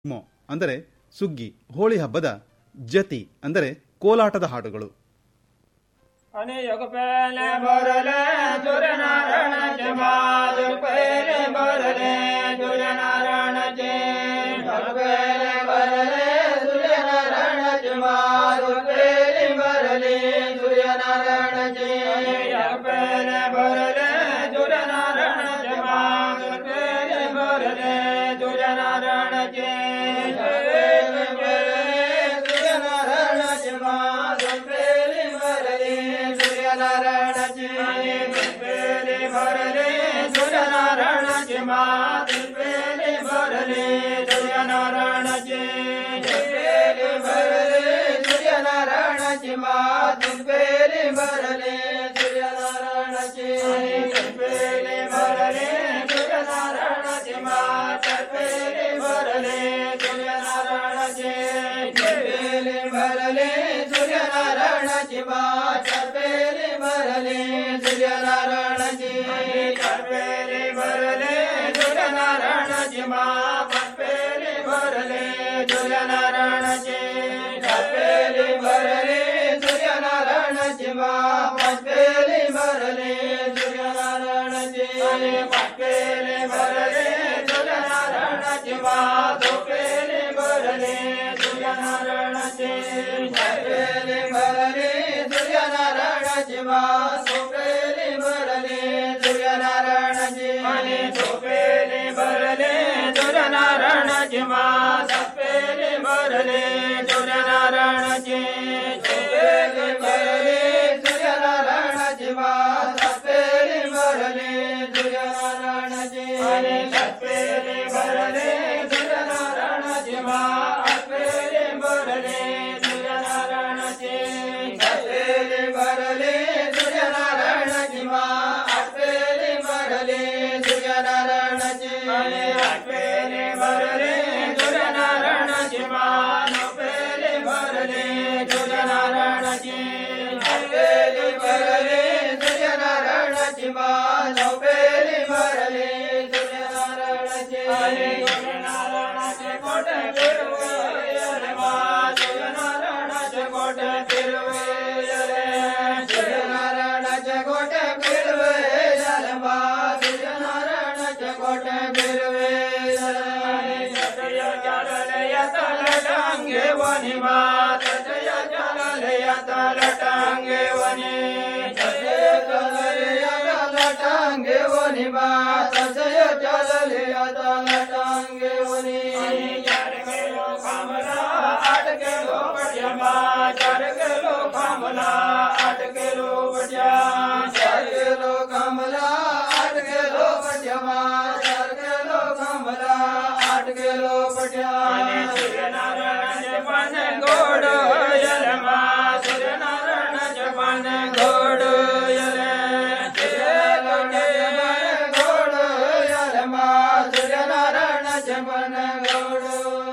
ಮೊ ಅಂದರೆ ಸುಗ್ಗಿ ಹೋಳಿ ಹಬ್ಬದ ಜತಿ ಅಂದರೆ ಕೋಲಾಟದ ಹಾಡುಗಳು અને યોગ પેલે ભરલે સૂર્ય નારાયણ છે બહાદુર પેલે ભરલે સૂર્ય નારાયણ છે યોગ પેલે ભરલે સૂર્ય નારાયણ છે બહાદુર પેલે ભરલે સૂર્ય નારાયણ છે યોગ પેલે ભરલે સૂર્ય નારાયણ છે બહાદુર પેલે ભરલે સૂર્ય નારાયણ છે પેલે ભરલે સૂર્ય નારાયણ છે બહાદુર પેલે ભરલે સૂર્યનારાયણ છે પેલે ભરલે સૂર્યનારાયણ છે માત પેલે ભરલે સૂર્યનારાયણ છે પેલે ભરલે સૂર્યનારાયણ છે માત પેલે ભરલે સૂર્યનારાયણ છે પેલે ભરલે સૂર્યનારાયણ છે માત પેલે ભરલે સૂર્યનારાયણ છે પેલે ભરલે સૂર્યનારાયણ છે માત પેલે ભરલે સૂર્યનારાયણ છે પેલે ભરલે સૂર્યનારાયણ છે માત પેલે ભરલે સૂર્યનારાયણ છે પેલે ભરલે સૂર્યનારાયણ છે માત પેલે ભરલે સૂર્યનારાયણ છે પેલે ભરલે સૂર્યનારાયણ છે માત પેલે ભરલે સૂર્યનારાયણ છે પેલે ભરલે સૂર્યનારાયણ છે માત પેલે ભરલે સૂર્યનારાયણ છે અને પેલે ભરલે સૂર્યનારાયણ છે માત પેલે ભરલે સૂર્યનારાયણ છે પેલે ભરલે સૂર્યનારાયણ છે માત પેલે ભરલે સૂર્યનારાયણ છે અને પેલે ભરલે સૂર્યનારાયણ છે માત પેલે ભરલે સૂર્યનારાયણ છે પેલે ભરલે સૂર્યનારાયણ છે માત પેલે ભરલે સૂર્યનારાયણ છે અને પેલે ભરલે સૂર્યનારાયણ છે માત પેલે ભરલે સૂર્યનારાયણ છે પેલે ભરલે સૂર્યનારાયણ છે માત પેલે ભરલે સૂર્યનારાયણ છે અને સૂર્યનારાયણ છે કોટે ફેરવે અરે મા સૂર્યનારાયણ છે કોટે ફેરવે અરે સૂર્યનારાયણ છે કોટે ફેરવે અરે મા સૂર્યનારાયણ છે કોટે ફેરવે અરે જય ચાલે યતલ ટાંગે વની માત જય ચાલે યતલ ટાંગે વની જય ચાલે યતલ ટાંગે વની માત જય ચાલે યતલ ટાંગે વની ચાર કિલો કામલા આઠ કિલો પટ્યા ચાર કિલો કામલા આઠ કિલો પટ્યા ચાર કિલો કામલા આઠ કિલો પટ્યા ચાર કિલો કામલા આઠ કિલો પટ્યા સૂર્યનારાયણ જપન ગોડ યલમાં સૂર્યનારાયણ જપન ગોડ યલે ગોડ યલમાં સૂર્યનારાયણ જપન ગોડ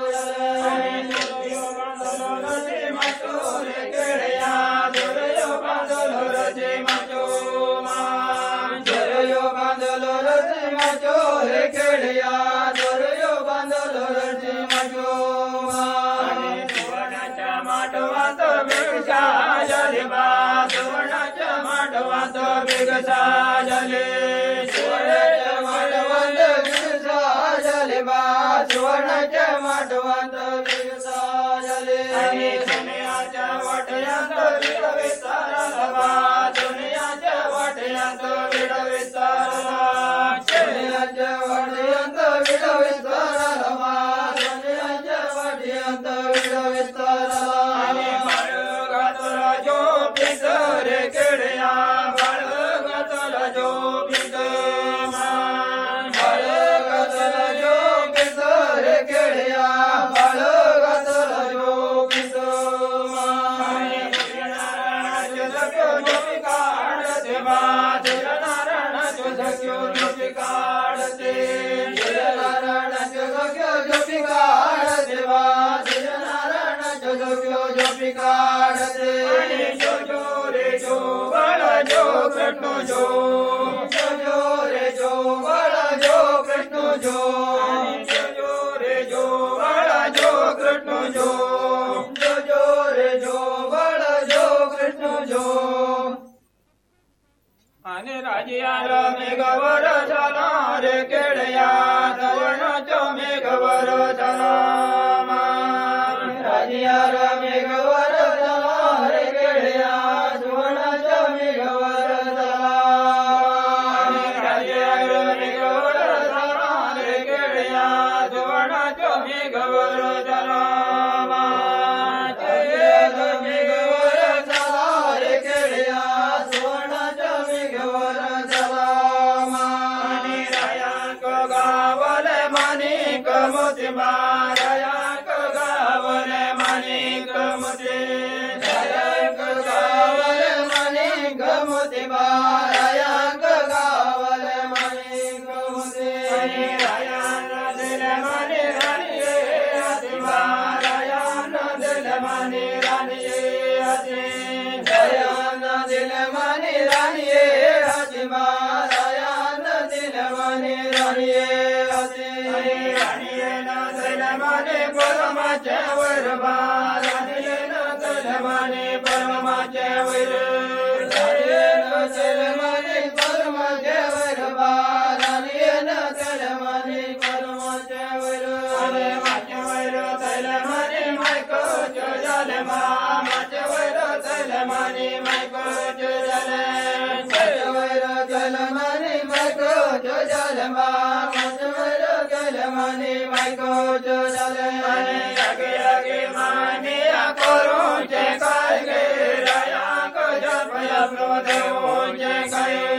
सुवर्णाच्या माटवात विसाजले आणि सोन्याच्या वाटयात विडवे सारला सोन्याच्या वाटयात विडवे सारला सोन्याच्या वाटयात विडवे सारला सोन्याच्या वाटयात विडवे सारला आणि बाळ घातला जो पितर केड्या बाळ घातला जो पितर बाळ घातला जो पितर केड्या बाळ घातला जो पितर હસે દયાના દિલ માની રાણીએ હસે દયાના દિલ માની રાણીએ હસે રાણીએ ના દિલ માને પરમા ચેવર બા રાણીએ ના દિલ માને પરમા ચેવર રાણીએ ના દિલ માને પરમા ચેવર બા રાણીએ ના દિલ માને પરમા ચેવર અરે માચવર તૈલ માને માયકો જોજલ મા માચવર તૈલ માને માયકો જોજલ માચવર તૈલ માને માયકો જોજલ મા માચવર તૈલ માને માયકો જોજલ માને અગે અગે માને આ કરો જે કાય ગે રાયા કો જપ અપનો દેવો જે કાય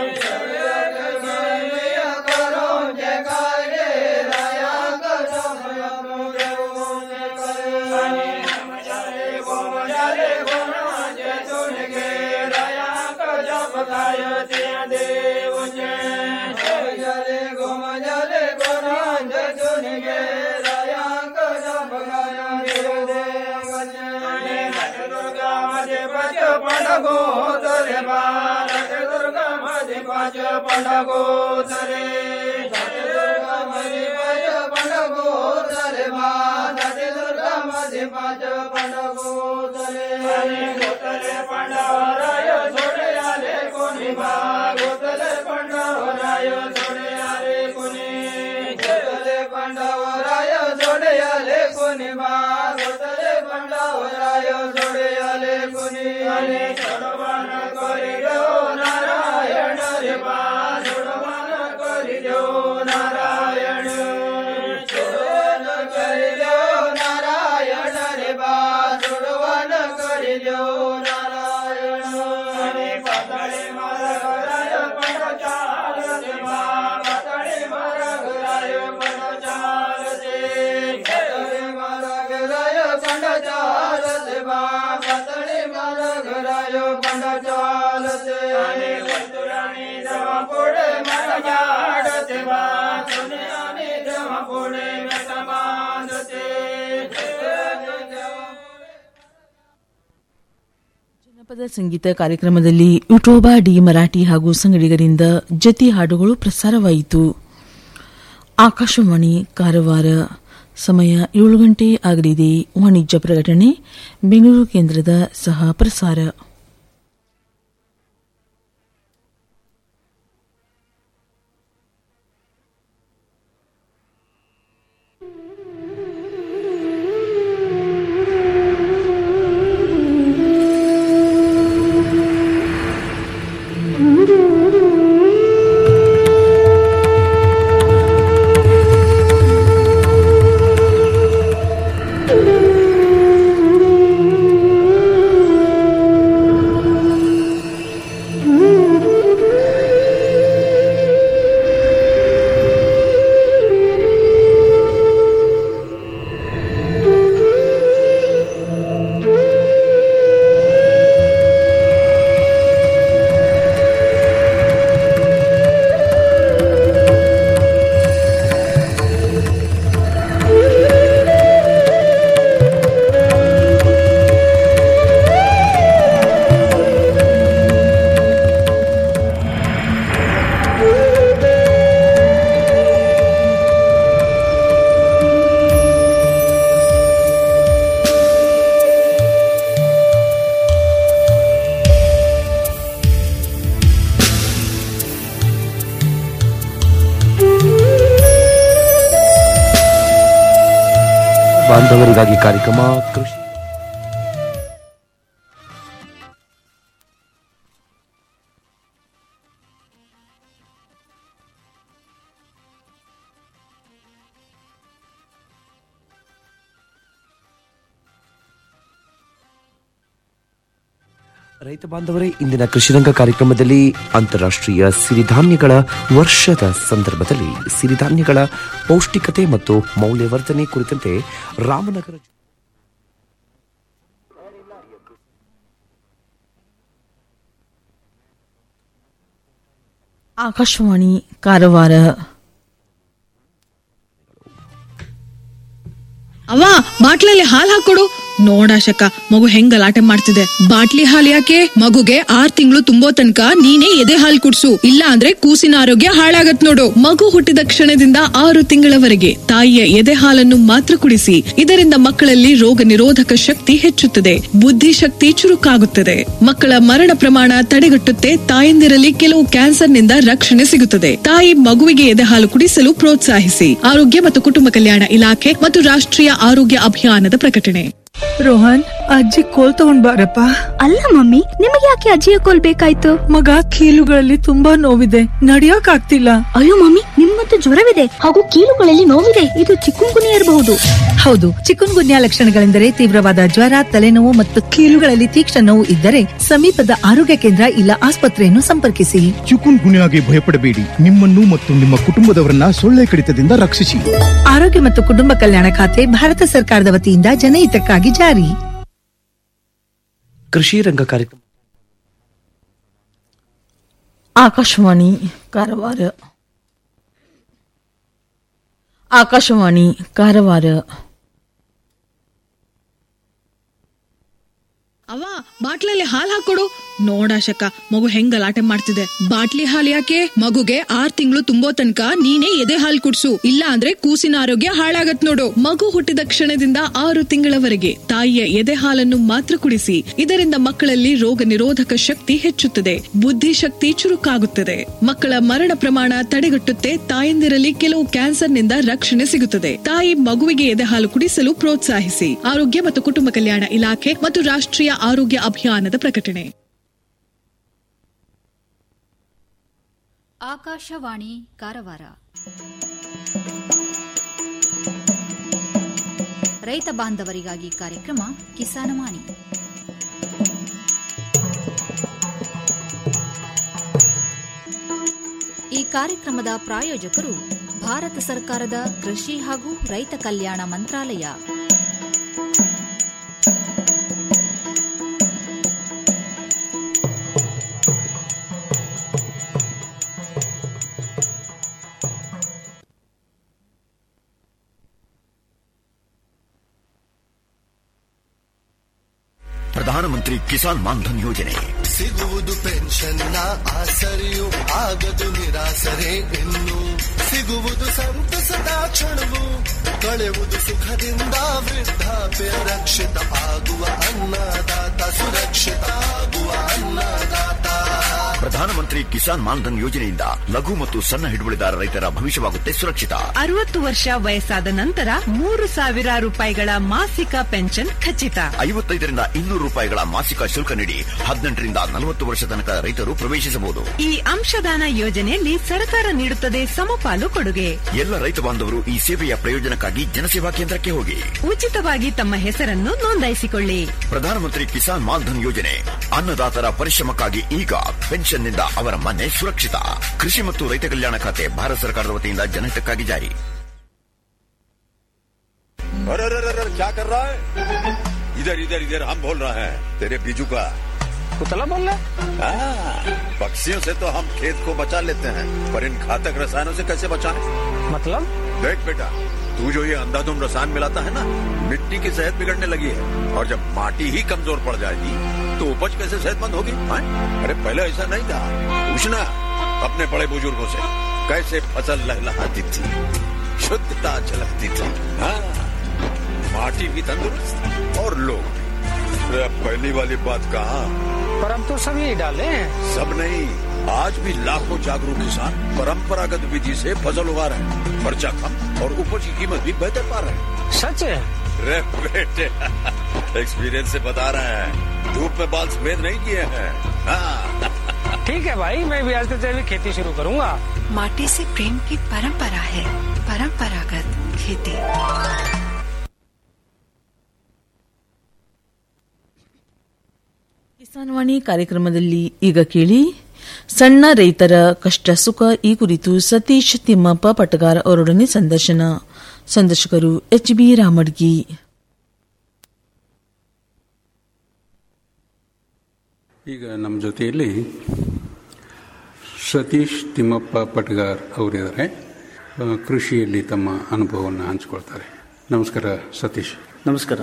કરો જે કાય ગે રાયા કો જપ અપનો દેવો જે કાય સમજારે ગોમજારે ગોના જે સુન ગે રાયા કો જપ કાય તે દેવ જે સમજારે ગોમજારે ગોના જે સુન ગે રાયા કો જપ કાય દેવ દેવ જે दुर्गा माझे पाच पंडगो तरे बारट दुर्गा माझे पाच पंडगो तरे दुर्गा माझे पाच पंडगो तरे बारट दुर्गा माझे पाच पंडगो तरे गोतले पंडवराय सोडे आले कोणी बा गोतले पंडवराय सोडे आले कोणी गोतले पंडवराय सोडे आले कोणी बा गोतले पंडवराय सोडे आले कोणी आले सोडवान करी देव नारायण रे बा सोडवान करी देव नारायण सोडवान करी देव नारायण रे बा सोडवान करी देव नारायण आणि पातळी मारा घराय पण चालते बा पातळी मारा घराय पण चालते पातळी मारा घराय पण चालते बा पातळी मारा घराय पण चालते आणि बंधुराणी जवा पुढे मला जाडते बा सोन्याने जवा पुढे मेटा बांधते ಜನಪದ ಸಂಗೀತ ಕಾರ್ಯಕ್ರಮದಲ್ಲಿ ಯುಟೋಬಾ ಡಿ ಮರಾಠಿ ಹಾಗೂ ಸಂಗಡಿಗರಿಂದ ಜತಿ ಹಾಡುಗಳು ಪ್ರಸಾರವಾಯಿತು ಆಕಾಶವಾಣಿ ಕಾರವಾರ ಸಮಯ ಏಳು ಗಂಟೆ ಆಗಲಿದೆ ವಾಣಿಜ್ಯ ಪ್ರಕಟಣೆ ಬೆಂಗಳೂರು ಕೇಂದ್ರದ ಸಹ ಪ್ರಸಾರ ಬಾಂಧವರಿಗಾಗಿ ಕಾರ್ಯಕ್ರಮ ಕೃಷಿ ರೈತ ಬಾಂಧವರೇ ಇಂದಿನ ಕೃಷಿರಂಗ ಕಾರ್ಯಕ್ರಮದಲ್ಲಿ ಅಂತಾರಾಷ್ಟ್ರೀಯ ಸಿರಿಧಾನ್ಯಗಳ ವರ್ಷದ ಸಂದರ್ಭದಲ್ಲಿ ಸಿರಿಧಾನ್ಯಗಳ ಪೌಷ್ಟಿಕತೆ ಮತ್ತು ಮೌಲ್ಯವರ್ಧನೆ ಕುರಿತಂತೆ ರಾಮನಗರ ಆಕಾಶವಾಣಿ ಕಾರವಾರ ಅವ್ವ ಬಾಟ್ಲಲ್ಲಿ ಹಾಲ್ ಹಾಕೊಡು ನೋಡಾಶಕ ಮಗು ಹೆಂಗ್ ಗಲಾಟೆ ಮಾಡ್ತಿದೆ ಬಾಟ್ಲಿ ಹಾಲ್ ಯಾಕೆ ಮಗುಗೆ ಆರ್ ತಿಂಗಳು ತುಂಬೋ ತನಕ ನೀನೇ ಎದೆ ಹಾಲ್ ಕುಡ್ಸು ಇಲ್ಲ ಅಂದ್ರೆ ಕೂಸಿನ ಆರೋಗ್ಯ ಹಾಳಾಗತ್ ನೋಡು ಮಗು ಹುಟ್ಟಿದ ಕ್ಷಣದಿಂದ ಆರು ತಿಂಗಳವರೆಗೆ ತಾಯಿಯ ಎದೆ ಹಾಲನ್ನು ಮಾತ್ರ ಕುಡಿಸಿ ಇದರಿಂದ ಮಕ್ಕಳಲ್ಲಿ ರೋಗ ನಿರೋಧಕ ಶಕ್ತಿ ಹೆಚ್ಚುತ್ತದೆ ಬುದ್ಧಿಶಕ್ತಿ ಚುರುಕಾಗುತ್ತದೆ ಮಕ್ಕಳ ಮರಣ ಪ್ರಮಾಣ ತಡೆಗಟ್ಟುತ್ತೆ ತಾಯಂದಿರಲ್ಲಿ ಕೆಲವು ಕ್ಯಾನ್ಸರ್ನಿಂದ ರಕ್ಷಣೆ ಸಿಗುತ್ತದೆ ತಾಯಿ ಮಗುವಿಗೆ ಎದೆ ಹಾಲು ಕುಡಿಸಲು ಪ್ರೋತ್ಸಾಹಿಸಿ ಆರೋಗ್ಯ ಮತ್ತು ಕುಟುಂಬ ಕಲ್ಯಾಣ ಇಲಾಖೆ ಮತ್ತು ರಾಷ್ಟ್ರೀಯ ಆರೋಗ್ಯ ಅಭಿಯಾನದ ಪ್ರಕಟಣೆ ರೋಹನ್ ಅಜ್ಜಿ ಕೋಲ್ ತಗೊಂಡ್ ಬಾರಪ್ಪ ಅಲ್ಲ ಮಮ್ಮಿ ನಿಮಗೆ ಯಾಕೆ ಅಜ್ಜಿಯ ಕೋಲ್ ಬೇಕಾಯ್ತು ಮಗ ಕೀಲುಗಳಲ್ಲಿ ತುಂಬಾ ನೋವಿದೆ ನಡಿಯಕ್ ಆಗ್ತಿಲ್ಲ ಅಯ್ಯೋ ಮಮ್ಮಿ ನಿಮ್ಮಂತೂ ಜ್ವರವಿದೆ ಹಾಗೂ ಕೀಲುಗಳಲ್ಲಿ ನೋವಿದೆ ಇದು ಚಿಕ್ಕುಂಗುನಿ ಇರಬಹುದು ಹೌದು ಚಿಕನ್ ಗುನ್ಯಾ ಲಕ್ಷಣಗಳೆಂದರೆ ತೀವ್ರವಾದ ಜ್ವರ ತಲೆನೋವು ಮತ್ತು ಕೀಲುಗಳಲ್ಲಿ ತೀಕ್ಷ್ಣ ನೋವು ಇದ್ದರೆ ಸಮೀಪದ ಆರೋಗ್ಯ ಕೇಂದ್ರ ಇಲ್ಲ ಆಸ್ಪತ್ರೆಯನ್ನು ಸಂಪರ್ಕಿಸಿ ಚಿಕುನ್ ಗುನ್ಯಾಗೆ ಭಯಪಡಬೇಡಿ ನಿಮ್ಮನ್ನು ಮತ್ತು ನಿಮ್ಮ ಕುಟುಂಬದವರನ್ನ ಸೊಳ್ಳೆ ಕಡಿತದಿಂದ ರಕ್ಷಿಸಿ ಆರೋಗ್ಯ ಮತ್ತು ಕುಟುಂಬ ಕಲ್ಯಾಣ ಖಾತೆ ಭಾರತ ಸರ್ಕಾರದ ವತಿಯಿಂದ ಜನಹಿತಕ್ಕಾಗಿ ಜಾರಿ ಕೃಷಿ ರಂಗ ಕಾರ್ಯಕ್ರಮ ಆಕಾಶವಾಣಿ ಕಾರವಾರ ಆಕಾಶವಾಣಿ ಕಾರವಾರ ಅವ್ವ ಬಾಟ್ಲಲ್ಲಿ ಹಾಲ್ ಹಾಕೊಡು ನೋಡಾಶಕ ಮಗು ಹೆಂಗ್ ಗಲಾಟೆ ಮಾಡ್ತಿದೆ ಬಾಟ್ಲಿ ಹಾಲ್ ಯಾಕೆ ಮಗುಗೆ ಆರ್ ತಿಂಗಳು ತುಂಬೋ ತನಕ ನೀನೇ ಎದೆ ಹಾಲ್ ಕುಡ್ಸು ಇಲ್ಲ ಅಂದ್ರೆ ಕೂಸಿನ ಆರೋಗ್ಯ ಹಾಳಾಗತ್ ನೋಡು ಮಗು ಹುಟ್ಟಿದ ಕ್ಷಣದಿಂದ ಆರು ತಿಂಗಳವರೆಗೆ ತಾಯಿಯ ಎದೆ ಹಾಲನ್ನು ಮಾತ್ರ ಕುಡಿಸಿ ಇದರಿಂದ ಮಕ್ಕಳಲ್ಲಿ ರೋಗ ನಿರೋಧಕ ಶಕ್ತಿ ಹೆಚ್ಚುತ್ತದೆ ಬುದ್ಧಿಶಕ್ತಿ ಚುರುಕಾಗುತ್ತದೆ ಮಕ್ಕಳ ಮರಣ ಪ್ರಮಾಣ ತಡೆಗಟ್ಟುತ್ತೆ ತಾಯಂದಿರಲ್ಲಿ ಕೆಲವು ಕ್ಯಾನ್ಸರ್ನಿಂದ ರಕ್ಷಣೆ ಸಿಗುತ್ತದೆ ತಾಯಿ ಮಗುವಿಗೆ ಎದೆ ಹಾಲು ಕುಡಿಸಲು ಪ್ರೋತ್ಸಾಹಿಸಿ ಆರೋಗ್ಯ ಮತ್ತು ಕುಟುಂಬ ಕಲ್ಯಾಣ ಇಲಾಖೆ ಮತ್ತು ರಾಷ್ಟ್ರೀಯ ಆರೋಗ್ಯ ಅಭಿಯಾನದ ಪ್ರಕಟಣೆ ಆಕಾಶವಾಣಿ ಕಾರವಾರ ರೈತ ಬಾಂಧವರಿಗಾಗಿ ಕಾರ್ಯಕ್ರಮ ಕಿಸಾನವಾಣಿ ಈ ಕಾರ್ಯಕ್ರಮದ ಪ್ರಾಯೋಜಕರು ಭಾರತ ಸರ್ಕಾರದ ಕೃಷಿ ಹಾಗೂ ರೈತ ಕಲ್ಯಾಣ ಮಂತ್ರಾಲಯ ಪ್ರಧಾನಮಂತ್ರಿ ಕಿಸಾನ್ ಮಾನ್ಧನ್ ಯೋಜನೆ ಸಿಗುವುದು ಪೆನ್ಷನ್ನ ಆಸರೆಯು ಆಗದು ನಿರಾಸರೆ ಇನ್ನು ಸಿಗುವುದು ಸಂತಸದ ಕ್ಷಣವು ಕಳೆಯುವುದು ಸುಖದಿಂದ ವೃದ್ಧಾಪ್ಯ ರಕ್ಷಿತ ಆಗುವ ಅನ್ನದಾತ ಸುರಕ್ಷಿತ ಆಗುವ ಅನ್ನದಾತ ಪ್ರಧಾನಮಂತ್ರಿ ಕಿಸಾನ್ ಮಾನ್ಧನ್ ಯೋಜನೆಯಿಂದ ಲಘು ಮತ್ತು ಸಣ್ಣ ಹಿಡುವಳಿದಾರ ರೈತರ ಭವಿಷ್ಯವಾಗುತ್ತೆ ಸುರಕ್ಷಿತ ಅರವತ್ತು ವರ್ಷ ವಯಸ್ಸಾದ ನಂತರ ಮೂರು ಸಾವಿರ ರೂಪಾಯಿಗಳ ಮಾಸಿಕ ಪೆನ್ಷನ್ ಖಚಿತ ಐವತ್ತೈದರಿಂದ ಇನ್ನೂರು ರೂಪಾಯಿಗಳ ಮಾಸಿಕ ಶುಲ್ಕ ನೀಡಿ ಹದಿನೆಂಟರಿಂದ ನಲವತ್ತು ವರ್ಷ ತನಕ ರೈತರು ಪ್ರವೇಶಿಸಬಹುದು ಈ ಅಂಶದಾನ ಯೋಜನೆಯಲ್ಲಿ ಸರ್ಕಾರ ನೀಡುತ್ತದೆ ಸಮಪಾಲು ಕೊಡುಗೆ ಎಲ್ಲ ರೈತ ಬಾಂಧವರು ಈ ಸೇವೆಯ ಪ್ರಯೋಜನಕ್ಕಾಗಿ ಜನಸೇವಾ ಕೇಂದ್ರಕ್ಕೆ ಹೋಗಿ ಉಚಿತವಾಗಿ ತಮ್ಮ ಹೆಸರನ್ನು ನೋಂದಾಯಿಸಿಕೊಳ್ಳಿ ಪ್ರಧಾನಮಂತ್ರಿ ಕಿಸಾನ್ ಮಾನ್ಧನ್ ಯೋಜನೆ ಅನ್ನದಾತರ ಪರಿಶ್ರಮಕ್ಕಾಗಿ ಈಗ ಪೆನ್ಷನ್ನಿಂದ ಅವರ ಮನೆ ಸುರಕ್ಷಿತ ಕೃಷಿ ಮತ್ತು ರೈತ ಕಲ್ಯಾಣ ಖಾತೆ ಭಾರತ ಸರ್ಕಾರದ ವತಿಯಿಂದ ಜನಹಿತಕ್ಕಾಗಿ ಜಾರಿ अरे अरे अरे अरे, क्या कर रहा है इधर इधर इधर हम बोल रहे हैं तेरे बीजू का कुतला बोल रहा हाँ, पक्षियों से तो हम खेत को बचा लेते हैं पर इन घातक रसायनों से कैसे बचाएं? मतलब देख बेटा तू जो ये अंधाधुंध रसायन मिलाता है ना मिट्टी की सेहत बिगड़ने लगी है और जब माटी ही कमजोर पड़ जाएगी तो उपज कैसे सेहतमंद होगी हाँ? अरे पहले ऐसा नहीं था पूछना अपने बड़े बुजुर्गों से कैसे फसल लहलहाती थी शुद्धता झलकती थी हाँ माटी भी तंदुरुस्त और लोग भी अरे अब पहली वाली बात कहा पर अब तो सब यही डाले हैं सब नहीं आज भी लाखों जागरूक किसान परंपरागत विधि से फसल उगा रहे हैं खर्चा कम और उपज की कीमत भी बेहतर पा रहे हैं सच है रे बेटे एक्सपीरियंस से बता रहे हैं धूप में बाल सफेद नहीं किए हैं हाँ ठीक है भाई मैं भी आज से जैविक खेती शुरू करूंगा माटी से प्रेम की परंपरा है परंपरागत खेती ಕಿಸಾನ್ವಾಣಿ ಕಾರ್ಯಕ್ರಮದಲ್ಲಿ ಈಗ ಕೇಳಿ ಸಣ್ಣ ರೈತರ ಕಷ್ಟ ಸುಖ ಈ ಕುರಿತು ಸತೀಶ್ ತಿಮ್ಮಪ್ಪ ಪಟಗಾರ ಅವರೊಡನೆ ಸಂದರ್ಶನ ಸಂದರ್ಶಕರು ಎಚ್ ಬಿ ರಾಮಡ್ಗಿ ಈಗ ನಮ್ಮ ಜೊತೆಯಲ್ಲಿ ಸತೀಶ್ ತಿಮ್ಮಪ್ಪ ಪಟ್ಗಾರ್ ಅವರಿದ್ದಾರೆ ಆ, ಕೃಷಿಯಲ್ಲಿ ತಮ್ಮ ಅನುಭವವನ್ನು ಹಂಚಿಕೊಳ್ತಾರೆ ನಮಸ್ಕಾರ ಸತೀಶ್ ನಮಸ್ಕಾರ